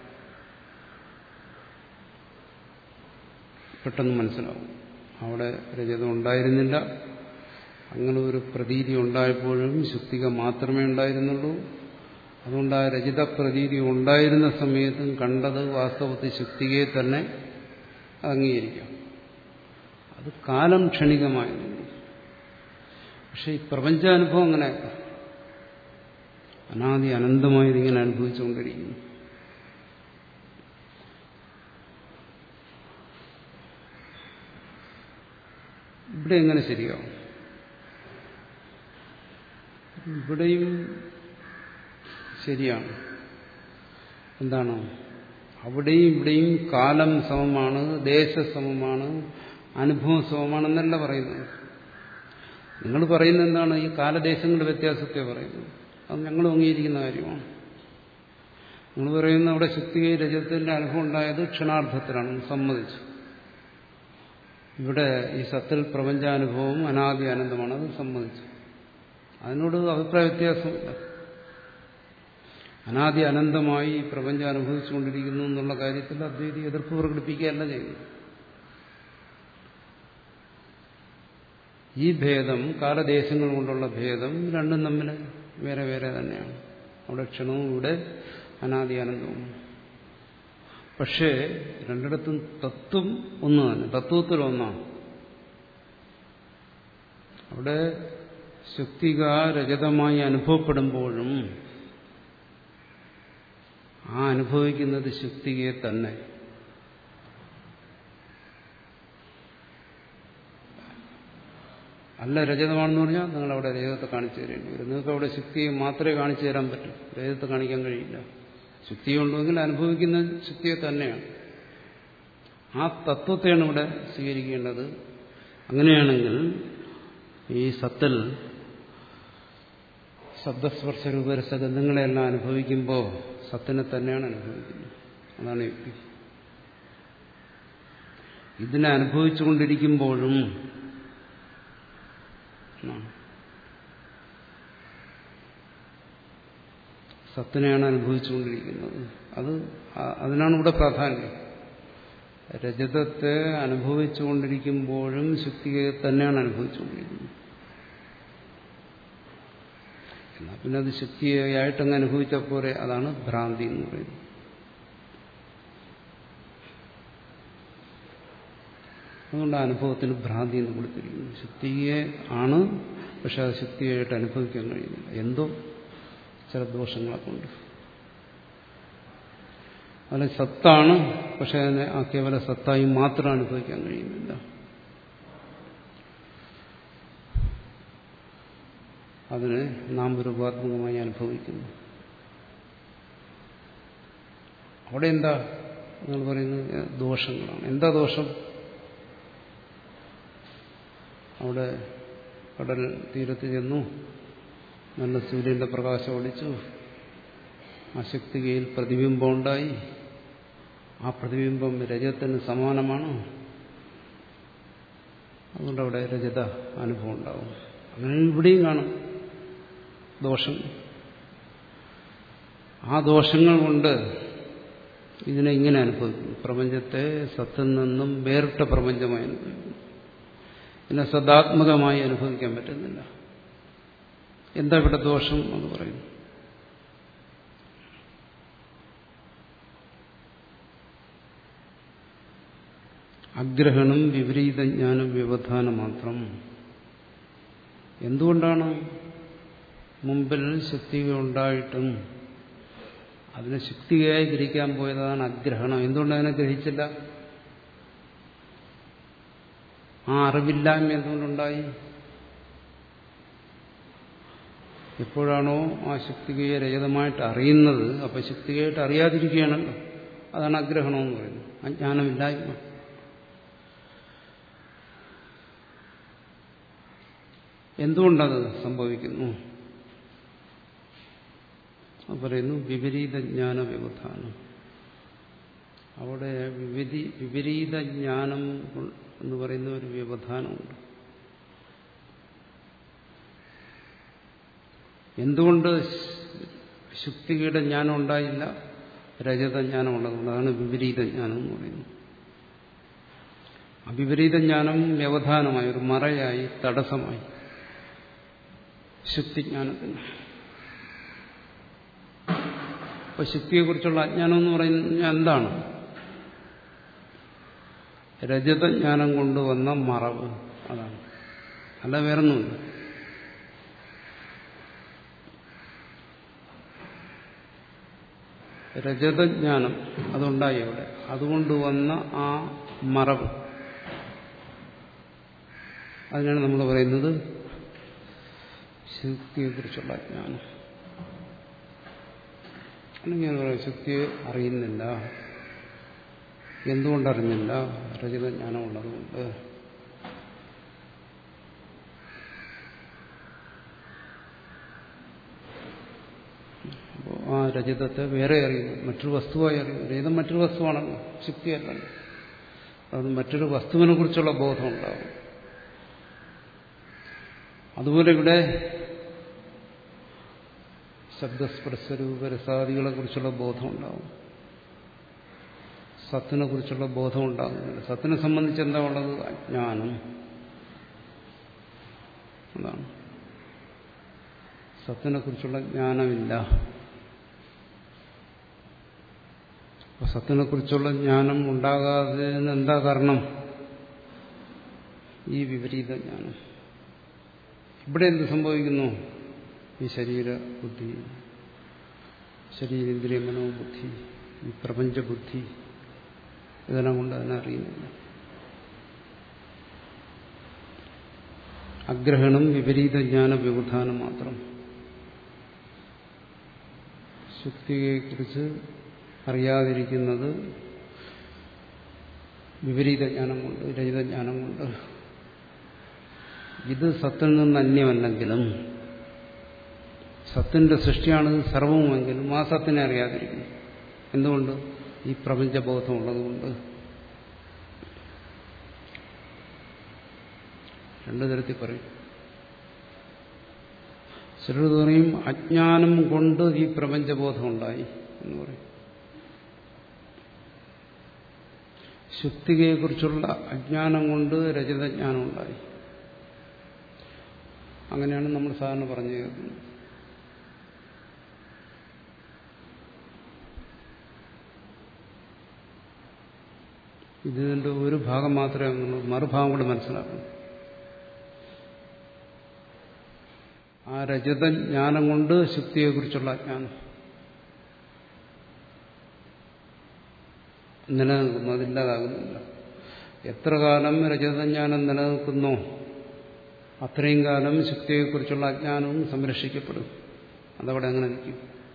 പെട്ടെന്ന് മനസ്സിലാവും അവിടെ രജതം ഉണ്ടായിരുന്നില്ല അങ്ങനെ ഒരു പ്രതീതി ഉണ്ടായപ്പോഴും ശുക്തിക മാത്രമേ ഉണ്ടായിരുന്നുള്ളൂ അതുകൊണ്ട് ആ രചിത പ്രതീതി ഉണ്ടായിരുന്ന സമയത്തും കണ്ടത് വാസ്തവത്തിൽ ശുക്തികയെ തന്നെ അംഗീകരിക്കാം അത് കാലം ക്ഷണികമായിരുന്നു പക്ഷെ ഈ പ്രപഞ്ചാനുഭവം അങ്ങനെ അനാദി അനന്തമായി ഇതിങ്ങനെ അനുഭവിച്ചുകൊണ്ടിരിക്കുന്നു ഇവിടെ എങ്ങനെ ശരിയാവും ഇവിടെയും ശരിയാണ് എന്താണ് അവിടെയും ഇവിടെയും കാലം സമമാണ് ദേശസമമാണ് അനുഭവം സമമാണെന്നല്ല പറയുന്നത് നിങ്ങൾ പറയുന്നത് എന്താണ് ഈ കാലദേശങ്ങളുടെ വ്യത്യാസത്തെ പറയുന്നത് അത് ഞങ്ങൾ അംഗീകരിക്കുന്ന കാര്യമാണ് നിങ്ങൾ പറയുന്ന അവിടെ ശക്തി രജത്തിന്റെ അനുഭവം ഉണ്ടായത് ക്ഷണാർത്ഥത്തിലാണ് സമ്മതിച്ചു ഇവിടെ ഈ സത്തിൽ പ്രപഞ്ചാനുഭവം അനാദി അനന്തമാണ് അത് സമ്മതിച്ചു അതിനോട് അഭിപ്രായ വ്യത്യാസമില്ല അനാദി അനന്തമായി ഈ പ്രപഞ്ചം അനുഭവിച്ചുകൊണ്ടിരിക്കുന്നു എന്നുള്ള കാര്യത്തിൽ അദ്വൈതി എതിർപ്പ് പ്രകടിപ്പിക്കുകയല്ല ചെയ്യുന്നു ഈ ഭേദം കാലദേശങ്ങൾ കൊണ്ടുള്ള ഭേദം രണ്ടും തമ്മിൽ വേറെ വേറെ തന്നെയാണ് അവിടെ ക്ഷണവും ഇവിടെ അനാദി അനന്തവും പക്ഷേ രണ്ടിടത്തും തത്വം ഒന്ന് തന്നെ തത്വത്തിൽ ഒന്നാണ് അവിടെ ശക്തിക രജതമായി അനുഭവപ്പെടുമ്പോഴും ആ അനുഭവിക്കുന്നത് ശക്തികയെ തന്നെ അല്ല രജതമാണെന്ന് പറഞ്ഞാൽ നിങ്ങൾ അവിടെ രജതത്തെ കാണിച്ചു തരേണ്ടി വരും നിങ്ങൾക്ക് അവിടെ ശക്തിയെ മാത്രമേ കാണിച്ചു തരാൻ പറ്റൂ രജതത്തെ കാണിക്കാൻ കഴിയില്ല ശക്തി ഉണ്ടെങ്കിൽ അനുഭവിക്കുന്ന ശക്തിയെ തന്നെയാണ് ആ തത്വത്തെയാണ് ഇവിടെ സ്വീകരിക്കേണ്ടത് അങ്ങനെയാണെങ്കിൽ ഈ സത്തിൽ ശബ്ദസ്പർശ രൂപരസഗന്ധങ്ങളെല്ലാം അനുഭവിക്കുമ്പോൾ സത്തിനെ തന്നെയാണ് അനുഭവിക്കുന്നത് അതാണ് യുക്തി ഇതിനെ അനുഭവിച്ചുകൊണ്ടിരിക്കുമ്പോഴും സത്തിനെയാണ് അനുഭവിച്ചുകൊണ്ടിരിക്കുന്നത് അത് അതിനാണ് ഇവിടെ പ്രാധാന്യം രജതത്തെ അനുഭവിച്ചുകൊണ്ടിരിക്കുമ്പോഴും ശക്തിയെ തന്നെയാണ് അനുഭവിച്ചുകൊണ്ടിരിക്കുന്നത് എന്നാൽ പിന്നെ അത് ശക്തിയായിട്ടങ്ങ് അനുഭവിച്ച പോലെ അതാണ് ഭ്രാന്തി എന്ന് പറയുന്നത് അതുകൊണ്ട് അനുഭവത്തിന് ഭ്രാന്തി എന്ന് കൊടുത്തിരിക്കുന്നു ശക്തിയെ ആണ് പക്ഷെ അത് ശക്തിയായിട്ട് അനുഭവിക്കാൻ കഴിയുന്നില്ല എന്തോ ചില ദോഷങ്ങളെ കൊണ്ട് അതിന് സത്താണ് പക്ഷെ അതിനെ ആ കേവല സത്തായി മാത്രം അനുഭവിക്കാൻ കഴിയുന്നില്ല അതിനെ നാമരൂപാത്മകമായി അനുഭവിക്കുന്നു അവിടെ എന്താ നിങ്ങൾ പറയുന്നത് ദോഷങ്ങളാണ് എന്താ ദോഷം അവിടെ കടൽ തീരത്ത് ചെന്നു നല്ല സൂര്യന്റെ പ്രകാശം ഒളിച്ചു ആ ശക്തികയിൽ പ്രതിബിംബം ഉണ്ടായി ആ പ്രതിബിംബം രജതത്തിന് സമാനമാണ് അതുകൊണ്ട് അവിടെ രജത അനുഭവം ഉണ്ടാവും അങ്ങനെ ഇവിടെയും കാണും ദോഷം ആ ദോഷങ്ങൾ കൊണ്ട് ഇതിനെ ഇങ്ങനെ അനുഭവിക്കുന്നു പ്രപഞ്ചത്തെ സത്തിൽ നിന്നും വേറിട്ട പ്രപഞ്ചമായി അനുഭവിക്കുന്നു ഇതിനെ സദാത്മകമായി അനുഭവിക്കാൻ പറ്റുന്നില്ല എന്താ ഇവിടെ ദോഷം എന്ന് പറയുന്നു അഗ്രഹണം വിപരീത ജ്ഞാനം വ്യവധാനം മാത്രം എന്തുകൊണ്ടാണ് മുമ്പിൽ ശക്തികൾ ഉണ്ടായിട്ടും അതിനെ ശക്തിയായി ഗ്രഹിക്കാൻ പോയതാണ് അഗ്രഹണം എന്തുകൊണ്ട് അതിനെ ഗ്രഹിച്ചില്ല ആ അറിവില്ലായ്മ എന്തുകൊണ്ടുണ്ടായി എപ്പോഴാണോ ആ ശക്തികയെ രഹിതമായിട്ട് അറിയുന്നത് അപ്പൊ ശക്തികയായിട്ട് അറിയാതിരിക്കുകയാണല്ലോ അതാണ് അഗ്രഹണം എന്ന് പറയുന്നത് അജ്ഞാനമില്ലായ്മ എന്തുകൊണ്ടത് സംഭവിക്കുന്നു പറയുന്നു വിപരീത ജ്ഞാന വ്യവധാനം അവിടെ വിപരീ വിപരീത ജ്ഞാനം എന്ന് പറയുന്ന ഒരു വ്യവധാനമുണ്ട് എന്തുകൊണ്ട് ശുക്തിയുടെ ജ്ഞാനം ഉണ്ടായില്ല രജത ജ്ഞാനം ഉള്ളതുകൊണ്ട് അതാണ് വിപരീത ജ്ഞാനം എന്ന് പറയുന്നത് അവിപരീത ജ്ഞാനം വ്യവധാനമായി ഒരു മറയായി തടസ്സമായി ശുക്തിജ്ഞാനത്തിന് അപ്പൊ ശുക്തിയെക്കുറിച്ചുള്ള അജ്ഞാനം എന്ന് പറയുന്നത് എന്താണ് രജതജ്ഞാനം കൊണ്ടുവന്ന മറവ് അതാണ് അല്ല വേറൊന്നുമില്ല രജതജ്ഞാനം അതുണ്ടായി അവിടെ അതുകൊണ്ട് വന്ന ആ മറവ് അതിനാണ് നമ്മൾ പറയുന്നത് ശക്തിയെക്കുറിച്ചുള്ള അജ്ഞാനം അല്ലെങ്കിൽ പറയാം ശക്തിയെ അറിയുന്നില്ല എന്തുകൊണ്ടറിഞ്ഞില്ല രജതജ്ഞാനം ഉള്ളതുകൊണ്ട് അപ്പോൾ ആ രജതത്തെ വേറെ അറിയുന്നു മറ്റൊരു വസ്തുവായി അറിയുന്നു രജതം മറ്റൊരു വസ്തുവാണല്ലോ ശക്തിയല്ലല്ലോ അത് മറ്റൊരു വസ്തുവിനെ കുറിച്ചുള്ള ബോധം ഉണ്ടാകും അതുപോലെ ഇവിടെ ശബ്ദസ്പർശരൂപ രസാദികളെ കുറിച്ചുള്ള ബോധം ഉണ്ടാവും സത്തിനെ കുറിച്ചുള്ള ബോധം ഉണ്ടാകുന്നില്ല സത്തിനെ സംബന്ധിച്ച് എന്താ ഉള്ളത് അജ്ഞാനം അതാണ് സത്തിനെ കുറിച്ചുള്ള ജ്ഞാനമില്ല അപ്പൊ സത്തിനെ കുറിച്ചുള്ള ജ്ഞാനം ഉണ്ടാകാതെ എന്താ കാരണം ഈ വിപരീത ജ്ഞാനം ഇവിടെ എന്ത് സംഭവിക്കുന്നു ഈ ശരീര ബുദ്ധി ശരീരേന്ദ്രിയ മനോബുദ്ധി ഈ പ്രപഞ്ചബുദ്ധി ഇതെല്ലാം കൊണ്ട് അതിനെ അറിയുന്നില്ല അഗ്രഹണം വിപരീത ജ്ഞാന വ്യവധാനം മാത്രം ശുക്തിയെക്കുറിച്ച് അറിയാതിരിക്കുന്നത് വിപരീത ജ്ഞാനം കൊണ്ട് രഹിതജ്ഞാനം കൊണ്ട് ഇത് സത്തിൽ നിന്ന് അന്യമല്ലെങ്കിലും സത്തിന്റെ സൃഷ്ടിയാണ് സർവവുമെങ്കിലും ആ സത്തിനെ അറിയാതിരിക്കുന്നു എന്തുകൊണ്ട് ഈ പ്രപഞ്ചബോധം ഉള്ളതുകൊണ്ട് രണ്ടു തരത്തിൽ പറയും ചിലർ പറയും അജ്ഞാനം കൊണ്ട് ഈ പ്രപഞ്ചബോധം ഉണ്ടായി എന്ന് പറയും ശുക്തികയെക്കുറിച്ചുള്ള അജ്ഞാനം കൊണ്ട് രചിതജ്ഞാനം ഉണ്ടായി അങ്ങനെയാണ് നമ്മൾ സാധാരണ പറഞ്ഞു കേൾക്കുന്നത് ഇതിന്റെ ഒരു ഭാഗം മാത്രമേ നമ്മൾ മറുഭാഗം കൂടെ മനസ്സിലാക്കണം ആ രജത ജ്ഞാനം കൊണ്ട് ശുക്തിയെക്കുറിച്ചുള്ള അജ്ഞാനം നിലനിൽക്കുന്നു അതില്ലാതാകുന്നില്ല എത്ര കാലം രജതജ്ഞാനം നിലനിൽക്കുന്നോ അത്രയും കാലം ശുക്തിയെക്കുറിച്ചുള്ള അജ്ഞാനവും സംരക്ഷിക്കപ്പെടും അതവിടെ അങ്ങനെ നിൽക്കും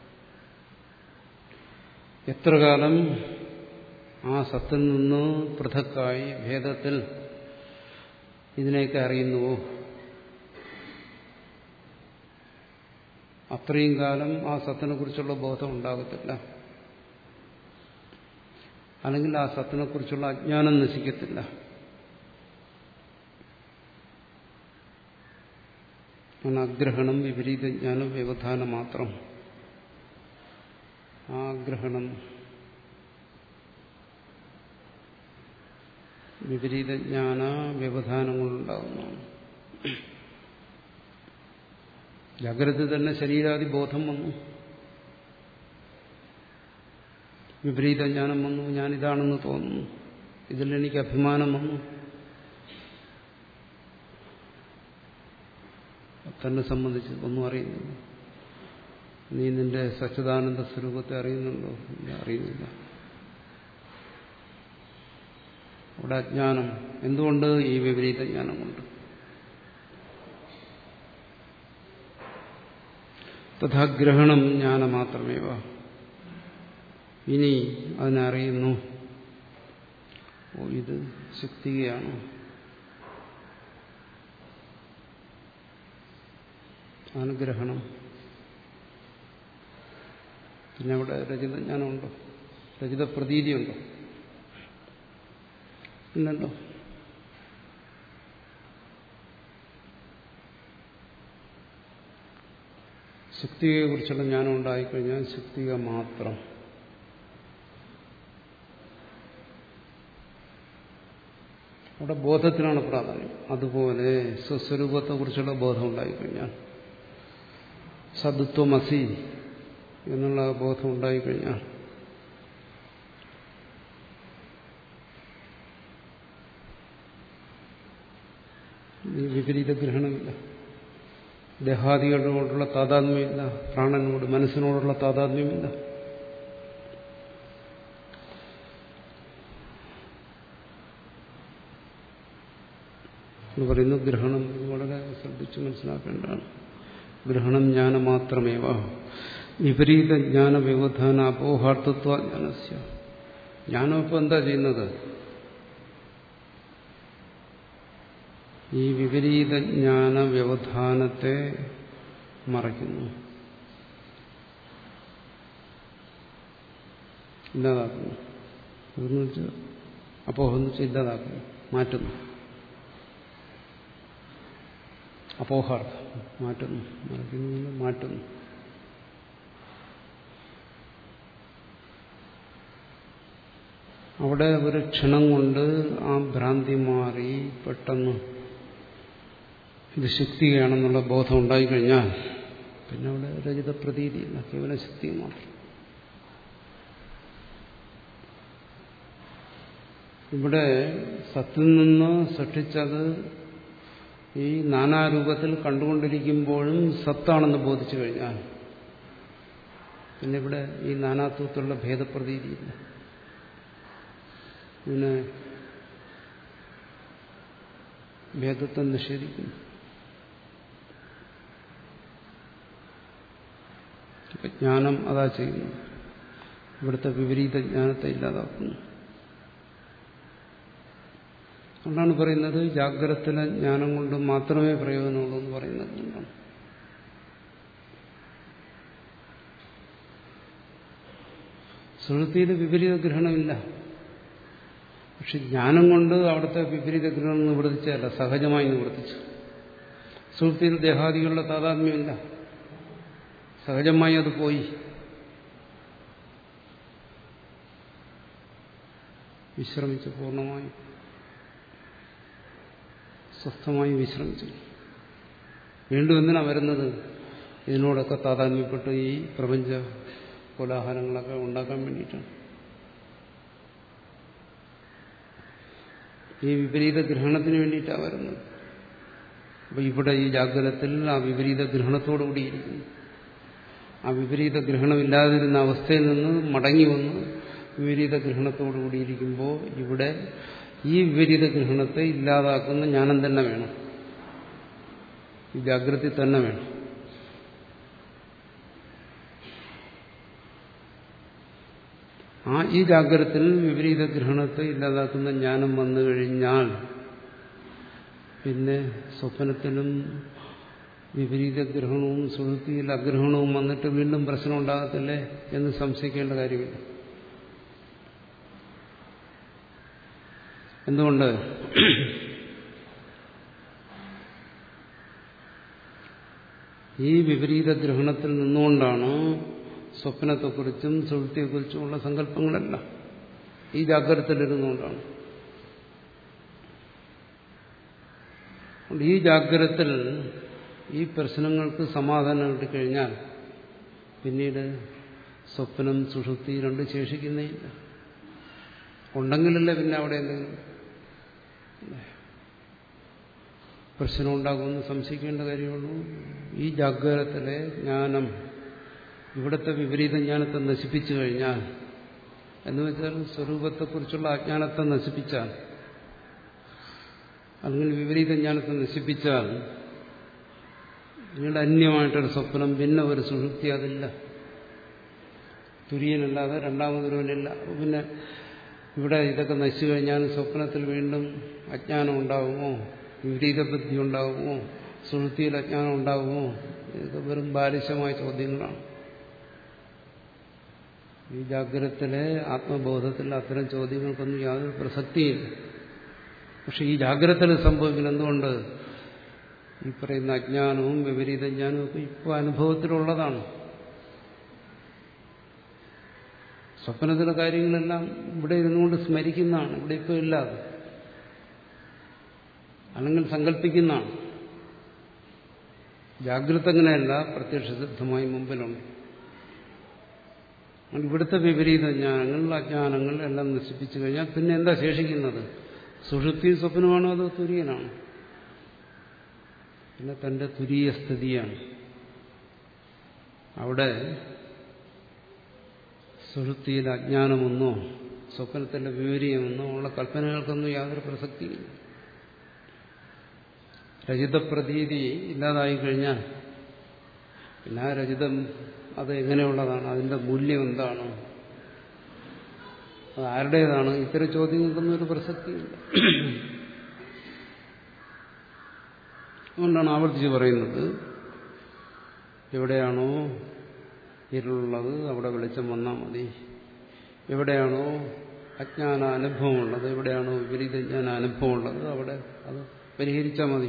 എത്ര കാലം ആ സത്തിൽ നിന്ന് പൃഥക്കായി ഭേദത്തിൽ ഇതിനെയൊക്കെ അറിയുന്നുവോ അത്രയും കാലം ആ സത്തിനെ കുറിച്ചുള്ള ബോധം ഉണ്ടാകത്തില്ല അല്ലെങ്കിൽ ആ സത്തിനെ കുറിച്ചുള്ള അജ്ഞാനം നശിക്കത്തില്ല അഗ്രഹണം വിപരീത ജ്ഞാനം വ്യവധാനം മാത്രം ആ ഗ്രഹണം വിപരീത ജ്ഞാന വ്യവധാനങ്ങളുണ്ടാകുന്നതാണ് ജാഗ്രത തന്നെ ശരീരാദി ബോധം വന്നു വിപരീത ജ്ഞാനം വന്നു ഞാനിതാണെന്ന് തോന്നുന്നു ഇതിൽ എനിക്ക് അഭിമാനം വന്നു തന്നെ സംബന്ധിച്ച് ഒന്നും അറിയുന്നില്ല നീ നിന്റെ സച്ചിദാനന്ദ സ്വരൂപത്തെ അറിയുന്നുണ്ടോ ഇല്ല അറിയുന്നില്ല അവിടെ അജ്ഞാനം എന്തുകൊണ്ട് ഈ വിപരീത ജ്ഞാനം കൊണ്ട് തഥാഗ്രഹണം ജ്ഞാനം മാത്രമേവ ഇനി അതിനറിയുന്നു ഓ ഇത് ശക്തികയാണ് അനുഗ്രഹണം പിന്നെ അവിടെ രചിതജ്ഞാനമുണ്ടോ രചിത പ്രതീതിയുണ്ടോ ഇല്ലല്ലോ ശക്തിയെക്കുറിച്ചുള്ള ജ്ഞാനം ഉണ്ടായിക്കഴിഞ്ഞാൽ ശക്തിക മാത്രം അവിടെ ബോധത്തിനാണ് പ്രാധാന്യം അതുപോലെ സ്വസ്വരൂപത്തെക്കുറിച്ചുള്ള ബോധം ഉണ്ടായിക്കഴിഞ്ഞാൽ സദുത്വമസി എന്നുള്ള ബോധം ഉണ്ടായിക്കഴിഞ്ഞാൽ ഈ വിപരീത ഗ്രഹണമില്ല ദേഹാദികളോടുള്ള താതാത്മ്യമില്ല പ്രാണനോട് മനസ്സിനോടുള്ള താതാത്മ്യമില്ല എന്ന് പറയുന്നു ഗ്രഹണം ഇത് വളരെ ശ്രദ്ധിച്ച് മനസ്സിലാക്കേണ്ടതാണ് ഗ്രഹണം ജ്ഞാനം മാത്രമേവ വിപരീത ജ്ഞാന വ്യവധാന അപോഹാർത്ഥത്വ ജ്ഞാനസ്യ ജ്ഞാനം ഇപ്പം എന്താ ചെയ്യുന്നത് ഈ വിപരീത ജ്ഞാന വ്യവധാനത്തെ മറയ്ക്കുന്നു ഇല്ലാതാക്കുന്നു അതെന്ന് വെച്ചാൽ അപ്പോഹം എന്ന് വെച്ചാൽ ഇല്ലാതാക്കുന്നു മാറ്റുന്നു അപോഹാർത്ഥം മാറ്റുന്നു മറയ്ക്കുന്നു മാറ്റുന്നു അവിടെ ഒരു ക്ഷണം കൊണ്ട് ആ ഭ്രാന്തി മാറി പെട്ടെന്ന് ഇത് ശക്തിയാണെന്നുള്ള ബോധം ഉണ്ടായിക്കഴിഞ്ഞാൽ പിന്നെ അവിടെ രചിത പ്രതീതിയില്ല കേവലം ശക്തി മാത്രം ഇവിടെ സത്തിൽ നിന്ന് സൃഷ്ടിച്ചത് ഈ നാനാരൂപത്തിൽ കണ്ടുകൊണ്ടിരിക്കുമ്പോഴും സത്താണെന്ന് ബോധിച്ചു കഴിഞ്ഞാൽ പിന്നെ ഇവിടെ ഈ നാനാത്വത്തിലുള്ള ഭേദപ്രതീതിയില്ല ഇതിനെ ഭേദത്തെ നിഷേധിക്കുന്നു ജ്ഞാനം അതാ ചെയ്യുന്നു ഇവിടുത്തെ വിപരീത ജ്ഞാനത്തെ ഇല്ലാതാക്കുന്നു അതുകൊണ്ടാണ് പറയുന്നത് ജാഗ്രതത്തിലെ ജ്ഞാനം കൊണ്ട് മാത്രമേ പ്രയോജനമുള്ളൂ എന്ന് പറയുന്നത് കൊണ്ടാണ് സുഹൃത്തിയിൽ വിപരീത ഗ്രഹണമില്ല പക്ഷെ ജ്ഞാനം കൊണ്ട് അവിടുത്തെ വിപരീത ഗ്രഹണം നിവർത്തിച്ചല്ല സഹജമായി നിവർത്തിച്ചു സുഹൃത്തിയിൽ ദേഹാദികളുടെ താതാത്മ്യമില്ല സഹജമായി അത് പോയി വിശ്രമിച്ചു പൂർണ്ണമായി സ്വസ്ഥമായി വിശ്രമിച്ചു വീണ്ടും എന്തിനാ വരുന്നത് ഇതിനോടൊക്കെ താതാത്മ്യപ്പെട്ട് ഈ പ്രപഞ്ച കോലാഹലങ്ങളൊക്കെ ഉണ്ടാക്കാൻ വേണ്ടിയിട്ടാണ് ഈ വിപരീത ഗ്രഹണത്തിന് വേണ്ടിയിട്ടാണ് വരുന്നത് അപ്പൊ ഇവിടെ ഈ ജാഗ്രതത്തിൽ ആ വിപരീത ഗ്രഹണത്തോടുകൂടിയിരിക്കുന്നു ആ വിപരീത ഗ്രഹണമില്ലാതിരുന്ന അവസ്ഥയിൽ നിന്ന് മടങ്ങി വന്ന് വിപരീത ഗ്രഹണത്തോടുകൂടിയിരിക്കുമ്പോൾ ഇവിടെ ഈ വിപരീത ഗ്രഹണത്തെ ഇല്ലാതാക്കുന്ന ജ്ഞാനം തന്നെ വേണം ഈ ജാഗ്രത തന്നെ വേണം ആ ഈ ജാഗ്രതത്തിൽ വിപരീത ഗ്രഹണത്തെ ഇല്ലാതാക്കുന്ന ജ്ഞാനം വന്നു കഴിഞ്ഞാൽ പിന്നെ സ്വപ്നത്തിലും വിപരീത ഗ്രഹണവും സുഹൃത്തിയിൽ അഗ്രഹണവും വന്നിട്ട് വീണ്ടും പ്രശ്നം ഉണ്ടാകത്തില്ലേ എന്ന് സംശയിക്കേണ്ട കാര്യമില്ല എന്തുകൊണ്ട് ഈ വിപരീത ഗ്രഹണത്തിൽ നിന്നുകൊണ്ടാണ് സ്വപ്നത്തെക്കുറിച്ചും സുഹൃത്തിയെക്കുറിച്ചുമുള്ള സങ്കല്പങ്ങളെല്ലാം ഈ ജാഗ്രതത്തിലിരുന്നുകൊണ്ടാണ് ഈ ജാഗ്രതത്തിൽ ഈ പ്രശ്നങ്ങൾക്ക് സമാധാനം കിട്ടിക്കഴിഞ്ഞാൽ പിന്നീട് സ്വപ്നം സുഷുപ്തി രണ്ട് ശേഷിക്കുന്നേയില്ല ഉണ്ടെങ്കിലല്ലേ പിന്നെ അവിടെ എന്തെങ്കിലും പ്രശ്നം ഉണ്ടാകുമെന്ന് സംശയിക്കേണ്ട കാര്യമുള്ളൂ ഈ ജാഗ്രതത്തിലെ ജ്ഞാനം ഇവിടുത്തെ വിപരീത ജ്ഞാനത്തെ നശിപ്പിച്ചു കഴിഞ്ഞാൽ എന്ന് വെച്ചാൽ സ്വരൂപത്തെക്കുറിച്ചുള്ള അജ്ഞാനത്തെ നശിപ്പിച്ചാൽ അല്ലെങ്കിൽ വിപരീത ജ്ഞാനത്തെ നശിപ്പിച്ചാൽ പിന്നീട് അന്യമായിട്ടൊരു സ്വപ്നം പിന്നെ ഒരു സുഷുപ്തി അതില്ല തുര്യനല്ലാതെ രണ്ടാമതൊരുവനില്ല പിന്നെ ഇവിടെ ഇതൊക്കെ നശിച്ചു കഴിഞ്ഞാൽ സ്വപ്നത്തിൽ വീണ്ടും അജ്ഞാനം ഉണ്ടാകുമോ വിപരീത ബുദ്ധി ഉണ്ടാകുമോ സുഹൃത്തിയിൽ അജ്ഞാനം ഉണ്ടാകുമോ ഇതൊക്കെ വെറും ബാലിശമായ ചോദ്യങ്ങളാണ് ഈ ജാഗ്രതത്തിലെ ആത്മബോധത്തിൽ അത്തരം ചോദ്യങ്ങൾക്കൊന്നും യാതൊരു പ്രസക്തിയില്ല പക്ഷെ ഈ ജാഗ്രതയിൽ സംഭവിക്കുന്നത് എന്തുകൊണ്ട് ഈ പറയുന്ന അജ്ഞാനവും വിപരീത ജ്ഞാനവും ഒക്കെ ഇപ്പോൾ അനുഭവത്തിലുള്ളതാണ് സ്വപ്നത്തിലെ കാര്യങ്ങളെല്ലാം ഇവിടെ ഇരുന്നുകൊണ്ട് സ്മരിക്കുന്നതാണ് ഇവിടെ ഇപ്പോൾ ഇല്ലാതെ അല്ലെങ്കിൽ സങ്കല്പിക്കുന്നതാണ് ജാഗ്രത അങ്ങനെയല്ല പ്രത്യക്ഷസിദ്ധമായി മുമ്പിലുണ്ട് ഇവിടുത്തെ വിപരീത ജ്ഞാനങ്ങൾ അജ്ഞാനങ്ങൾ എല്ലാം നശിപ്പിച്ചു കഴിഞ്ഞാൽ പിന്നെ എന്താ ശേഷിക്കുന്നത് സുഷുപ്തിയും സ്വപ്നമാണോ അതോ തുര്യനാണ് പിന്നെ തന്റെ തുരീയ സ്ഥിതിയാണ് അവിടെ സുഷുപ്തിയിൽ അജ്ഞാനമൊന്നോ സ്വപ്നത്തിന്റെ വിവരീയമെന്നോ ഉള്ള കൽപ്പനകൾക്കൊന്നും യാതൊരു പ്രസക്തിയില്ല രജിതപ്രതീതി ഇല്ലാതായി കഴിഞ്ഞാൽ പിന്നെ ആ രജിതം അത് എങ്ങനെയുള്ളതാണ് അതിന്റെ മൂല്യം എന്താണ് അത് ആരുടേതാണ് ഇത്തരം ചോദ്യങ്ങൾക്കൊന്നും ഒരു പ്രസക്തിയില്ല അതുകൊണ്ടാണ് ആവർത്തിച്ച് പറയുന്നത് എവിടെയാണോ ഇരുളുള്ളത് അവിടെ വെളിച്ചം വന്നാൽ മതി എവിടെയാണോ അജ്ഞാന അനുഭവമുള്ളത് എവിടെയാണോ വിപരീത ജ്ഞാന അനുഭവമുള്ളത് അവിടെ അത് പരിഹരിച്ചാൽ മതി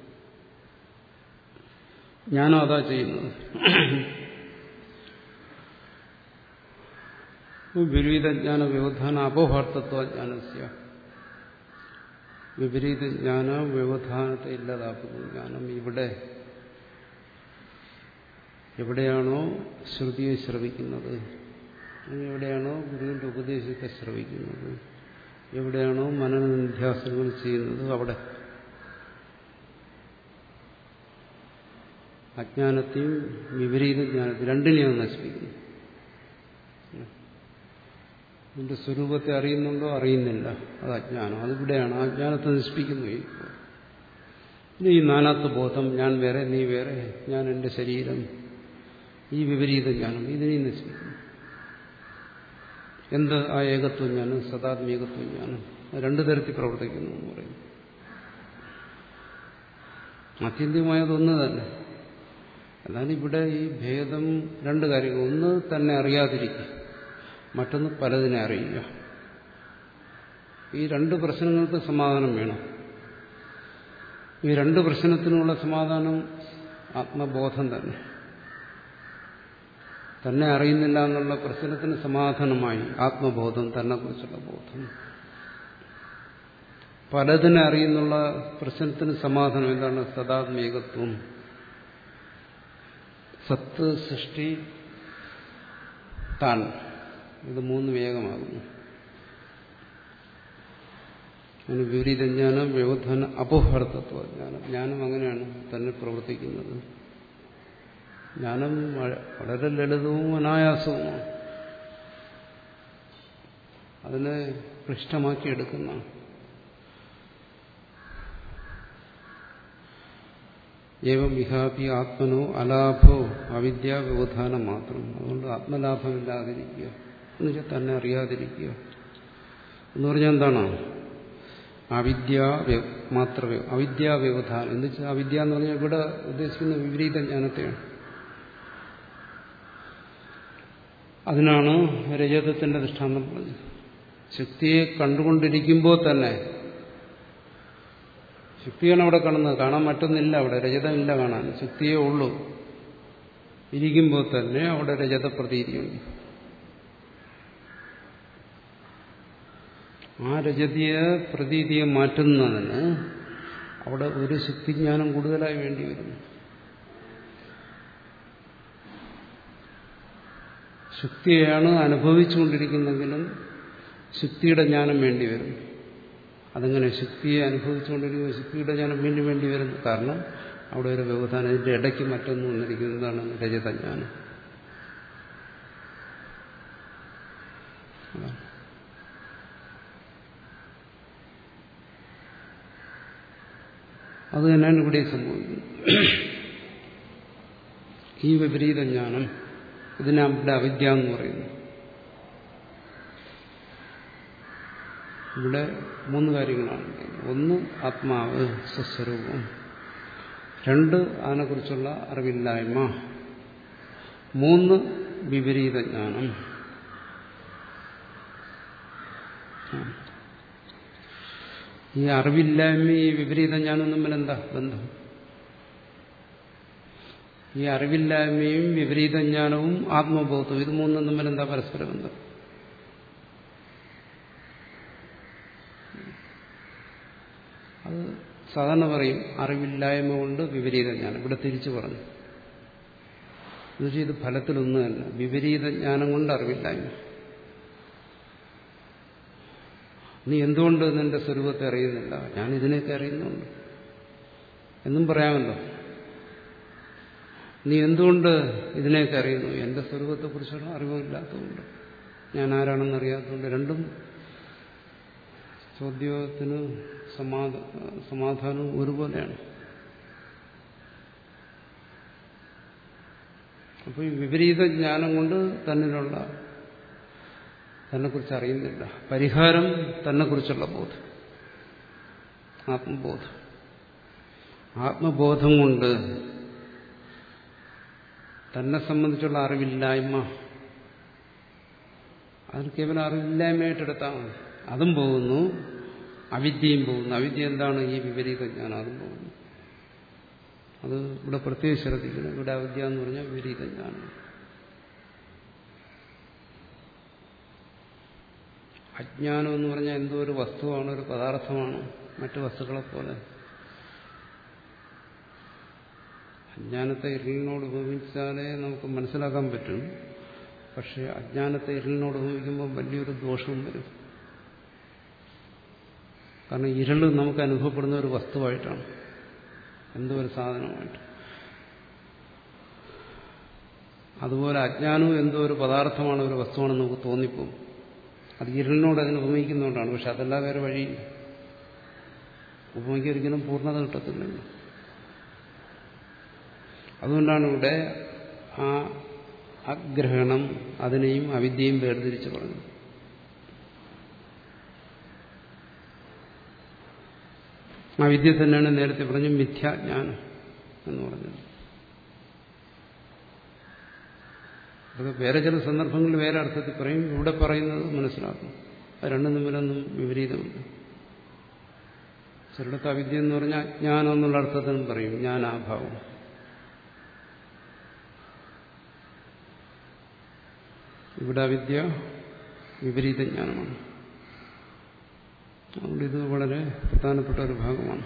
ഞാനും അതാ ചെയ്യുന്നത് വിപരീതജ്ഞാന വ്യവധാന അപോഹാർത്ഥത്വജ്ഞാനസ്യ വിപരീത ജ്ഞാന വ്യവധാനത്തെ ഇല്ലാതാക്കുന്നു ജ്ഞാനം ഇവിടെ എവിടെയാണോ ശ്രുതിയെ ശ്രവിക്കുന്നത് എവിടെയാണോ ഗുരുവിന്റെ ഉപദേശത്തെ ശ്രവിക്കുന്നത് എവിടെയാണോ മനനനിധ്യാസനങ്ങൾ ചെയ്യുന്നത് അവിടെ അജ്ഞാനത്തെയും വിപരീത ജ്ഞാനത്തെയും രണ്ടിനെയാണ് നശിപ്പിക്കുന്നത് ഇതിന്റെ സ്വരൂപത്തെ അറിയുന്നുണ്ടോ അറിയുന്നില്ല അത് അജ്ഞാനം അതിവിടെയാണ് ആ അജ്ഞാനത്തെ നശിപ്പിക്കുന്നു ഇനി ഈ നാനാത്വ ബോധം ഞാൻ വേറെ നീ വേറെ ഞാൻ എന്റെ ശരീരം ഈ വിപരീത ജ്ഞാനം ഇതിനെയും നശിപ്പിക്കുന്നു എന്ത് ആ ഏകത്വം ജ്ഞാനം സദാത്മേകത്വം ജ്ഞാനം രണ്ടു തരത്തിൽ പ്രവർത്തിക്കുന്നു എന്ന് പറയുന്നു ആത്യന്തികമായതൊന്ന് തന്നെ എന്നാൽ ഇവിടെ ഈ ഭേദം രണ്ട് കാര്യങ്ങൾ ഒന്ന് തന്നെ അറിയാതിരിക്കുക മറ്റൊന്ന് പലതിനെ അറിയുക ഈ രണ്ട് പ്രശ്നങ്ങൾക്ക് സമാധാനം വേണം ഈ രണ്ട് പ്രശ്നത്തിനുള്ള സമാധാനം ആത്മബോധം തന്നെ തന്നെ അറിയുന്നില്ല എന്നുള്ള പ്രശ്നത്തിന് സമാധാനമായി ആത്മബോധം തന്നെ കുറിച്ചുള്ള ബോധം പലതിനെ അറിയുന്നുള്ള പ്രശ്നത്തിന് സമാധാനം എന്താണ് സദാത്മേകത്വം സത്ത് സൃഷ്ടി താൻ ഇത് മൂന്ന് വേഗമാകുന്നു അതിന് വിപരീതജ്ഞാനം വ്യവധാന അപോഹർത്തത്വ ജ്ഞാനം ജ്ഞാനം അങ്ങനെയാണ് തന്നെ പ്രവർത്തിക്കുന്നത് ജ്ഞാനം വളരെ ലളിതവും അനായാസവുമാണ് അതിനെ ക്ലിഷ്ടമാക്കിയെടുക്കുന്ന ഏവം വിഹാപി ആത്മനോ അലാഭോ അവിദ്യാ വ്യവധാനം മാത്രം അതുകൊണ്ട് ആത്മലാഭമില്ലാതിരിക്കുക എന്നുവെച്ചാൽ തന്നെ അറിയാതിരിക്കുക എന്ന് പറഞ്ഞാൽ എന്താണ് അവിദ്യ മാത്രമേ അവിദ്യാ വ്യവധാനം എന്ന് വെച്ചാൽ അവിദ്യ എന്ന് പറഞ്ഞാൽ ഇവിടെ ഉദ്ദേശിക്കുന്ന വിപരീത ജ്ഞാനത്തെയാണ് അതിനാണ് രജതത്തിന്റെ ദൃഷ്ടാന്തം പറഞ്ഞത് ശക്തിയെ കണ്ടുകൊണ്ടിരിക്കുമ്പോൾ തന്നെ ശക്തിയാണ് അവിടെ കാണുന്നത് കാണാൻ മറ്റൊന്നില്ല അവിടെ രജതമില്ല കാണാൻ ശക്തിയേ ഉള്ളൂ ഇരിക്കുമ്പോൾ തന്നെ അവിടെ രജത പ്രതീതിയുണ്ട് ആ രജതീയ പ്രതീതിയെ മാറ്റുന്നതിന് അവിടെ ഒരു ശക്തിജ്ഞാനം കൂടുതലായി വേണ്ടി വരുന്നു ശക്തിയാണ് അനുഭവിച്ചുകൊണ്ടിരിക്കുന്നെങ്കിലും ശക്തിയുടെ ജ്ഞാനം വേണ്ടി വരും അതങ്ങനെ ശക്തിയെ അനുഭവിച്ചുകൊണ്ടിരിക്കുന്ന ശക്തിയുടെ ജ്ഞാനം വീണ്ടും വേണ്ടി വരുന്നു കാരണം അവിടെ ഒരു വ്യവധാനം ഇതിന്റെ ഇടയ്ക്ക് മറ്റൊന്നും വന്നിരിക്കുന്നതാണ് രജതജ്ഞാനം അത് തന്നെയാണ് ഇവിടെ സംഭവിക്കുന്നത് ഈ വിപരീത ജ്ഞാനം ഇതിനെ അവിടെ അവിദ്യ എന്ന് പറയുന്നു ഇവിടെ മൂന്ന് കാര്യങ്ങളാണ് ഒന്ന് ആത്മാവ് സ്വസ്വരൂപം രണ്ട് അതിനെക്കുറിച്ചുള്ള അറിവില്ലായ്മ മൂന്ന് വിപരീത ജ്ഞാനം ഈ അറിവില്ലായ്മ ഈ വിപരീത ജ്ഞാനം തമ്മിൽ എന്താ ബന്ധം ഈ അറിവില്ലായ്മയും വിപരീത ജ്ഞാനവും ആത്മബോധവും ഇത് മൂന്നും തമ്മിൽ എന്താ പരസ്പര ബന്ധം അത് സാധാരണ പറയും അറിവില്ലായ്മ കൊണ്ട് വിപരീത ജ്ഞാനം ഇവിടെ തിരിച്ചു പറഞ്ഞു എന്നുവെച്ചാൽ ഇത് ഫലത്തിലൊന്നുമല്ല വിപരീത ജ്ഞാനം കൊണ്ട് അറിവില്ലായ്മ നീ എന്തുകൊണ്ട് നിന്റെ സ്വരൂപത്തെ അറിയുന്നില്ല ഞാൻ ഇതിനെയൊക്കെ അറിയുന്നുണ്ട് എന്നും പറയാമല്ലോ നീ എന്തുകൊണ്ട് ഇതിനെയൊക്കെ അറിയുന്നു എന്റെ സ്വരൂപത്തെക്കുറിച്ചുള്ള അറിവില്ലാത്തതുകൊണ്ട് ഞാൻ ആരാണെന്ന് അറിയാത്തതുകൊണ്ട് രണ്ടും ചോദ്യത്തിന് സമാധാ സമാധാനവും ഒരുപോലെയാണ് അപ്പോൾ ഈ വിപരീത ജ്ഞാനം കൊണ്ട് തന്നിലുള്ള തന്നെക്കുറിച്ച് അറിയുന്നില്ല പരിഹാരം തന്നെക്കുറിച്ചുള്ള ബോധം ആത്മബോധം ആത്മബോധം കൊണ്ട് തന്നെ സംബന്ധിച്ചുള്ള അറിവില്ലായ്മ അതിന് കേവലം അറിവില്ലായ്മയായിട്ടെടുത്താൽ മതി അതും പോകുന്നു അവിദ്യയും പോകുന്നു അവിദ്യ എന്താണ് ഈ വിപരീത ജ്ഞാനം അതും പോകുന്നു അത് ഇവിടെ പ്രത്യേകം ശ്രദ്ധിക്കണം ഇവിടെ അവിദ്യ എന്ന് പറഞ്ഞാൽ വിപരീത ജ്ഞാനം അജ്ഞാനം എന്ന് പറഞ്ഞാൽ എന്തോ ഒരു വസ്തുവാണ് ഒരു പദാർത്ഥമാണ് മറ്റു വസ്തുക്കളെ പോലെ അജ്ഞാനത്തെ ഇരുളിനോട് ഉപമിച്ചാലേ നമുക്ക് മനസ്സിലാക്കാൻ പറ്റും പക്ഷെ അജ്ഞാനത്തെ ഇരുളിനോട് ഉപമിക്കുമ്പോൾ വലിയൊരു ദോഷവും വരും കാരണം ഇരുള് നമുക്ക് അനുഭവപ്പെടുന്ന ഒരു വസ്തുവായിട്ടാണ് എന്തോ ഒരു സാധനമായിട്ട് അതുപോലെ അജ്ഞാനവും എന്തോ ഒരു പദാർത്ഥമാണ് ഒരു വസ്തുവാണെന്ന് നമുക്ക് തോന്നിപ്പോകും അത് ഇരുളിനോട് അതിന് ഉപമിക്കുന്നതുകൊണ്ടാണ് പക്ഷെ അതല്ല വേറെ വഴിയില്ല ഉപമിക്കൊരിക്കലും പൂർണ്ണത കിട്ടത്തില്ലല്ലോ അതുകൊണ്ടാണ് ഇവിടെ ആ അഗ്രഹണം അതിനെയും അവിദ്യയും വേർതിരിച്ച് പറഞ്ഞത് ആ വിദ്യ തന്നെയാണ് നേരത്തെ പറഞ്ഞു മിഥ്യാജ്ഞാനം എന്ന് പറഞ്ഞത് അത് വേറെ ചില സന്ദർഭങ്ങളിൽ വേറെ അർത്ഥത്തിൽ പറയും ഇവിടെ പറയുന്നത് മനസ്സിലാക്കും അത് രണ്ടും തമ്മിലൊന്നും വിപരീതമില്ല ചിലടത്ത് അവിദ്യ എന്ന് പറഞ്ഞാൽ അജ്ഞാനം എന്നുള്ള അർത്ഥത്തിനും പറയും ജ്ഞാനാഭാവം ഇവിടെ അവിദ്യ വിപരീത ജ്ഞാനമാണ് അതുകൊണ്ട് ഇത് വളരെ പ്രധാനപ്പെട്ട ഒരു ഭാഗമാണ്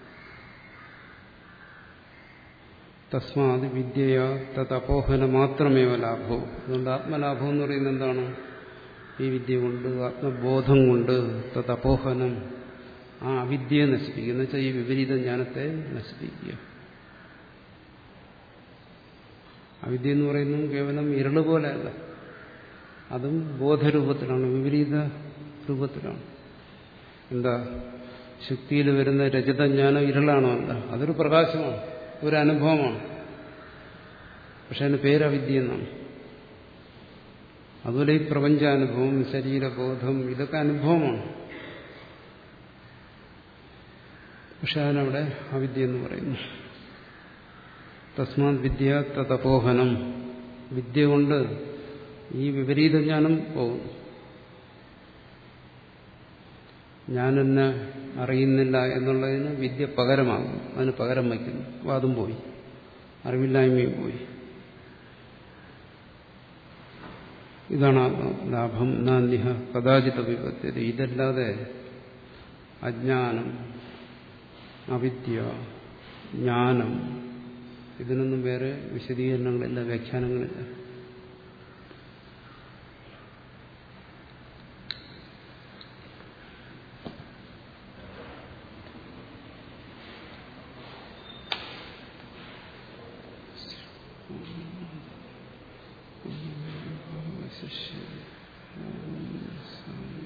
തസ്മാത് വിദ്യയ തത് മാത്രമേവ ലാഭവും അതുകൊണ്ട് ആത്മലാഭം എന്ന് പറയുന്നത് എന്താണ് ഈ വിദ്യ കൊണ്ട് ആത്മബോധം കൊണ്ട് തത് അപോഹനം ആ അവിദ്യയെ നശിപ്പിക്കുക എന്ന് വെച്ചാൽ ഈ വിപരീത ജ്ഞാനത്തെ നശിപ്പിക്കുക അവിദ്യ എന്ന് പറയുന്നത് കേവലം ഇരുള് പോലെയല്ല അതും ബോധരൂപത്തിലാണ് വിപരീത രൂപത്തിലാണ് എന്താ ശുക്തിയിൽ വരുന്ന രജതജ്ഞാനം ഇരുളാണോ അല്ല അതൊരു പ്രകാശമാണ് ഒരു അനുഭവമാണ് പക്ഷെ അതിന് പേരവിദ്യ എന്നാണ് അതുപോലെ ഈ പ്രപഞ്ചാനുഭവം ശരീരബോധം ഇതൊക്കെ അനുഭവമാണ് പക്ഷെ അതിനവിടെ അവിദ്യ എന്ന് പറയുന്നു തസ്മാത് വിദ്യ തതപോഹനം വിദ്യ കൊണ്ട് ഈ വിപരീത ജ്ഞാനം പോകുന്നു ഞാനെന്നെ അറിയുന്നില്ല എന്നുള്ളതിന് വിദ്യ പകരമാകും അതിന് പകരം വയ്ക്കുന്നു അപ്പോൾ അതും പോയി അറിവില്ലായ്മയും പോയി ഇതാണ് ലാഭം നാന്യഹ കഥാചിത വിപത്യത ഇതല്ലാതെ അജ്ഞാനം അവിദ്യ ജ്ഞാനം ഇതിനൊന്നും വേറെ വിശദീകരണങ്ങളില്ല വ്യാഖ്യാനങ്ങളില്ല ശിഷ്യ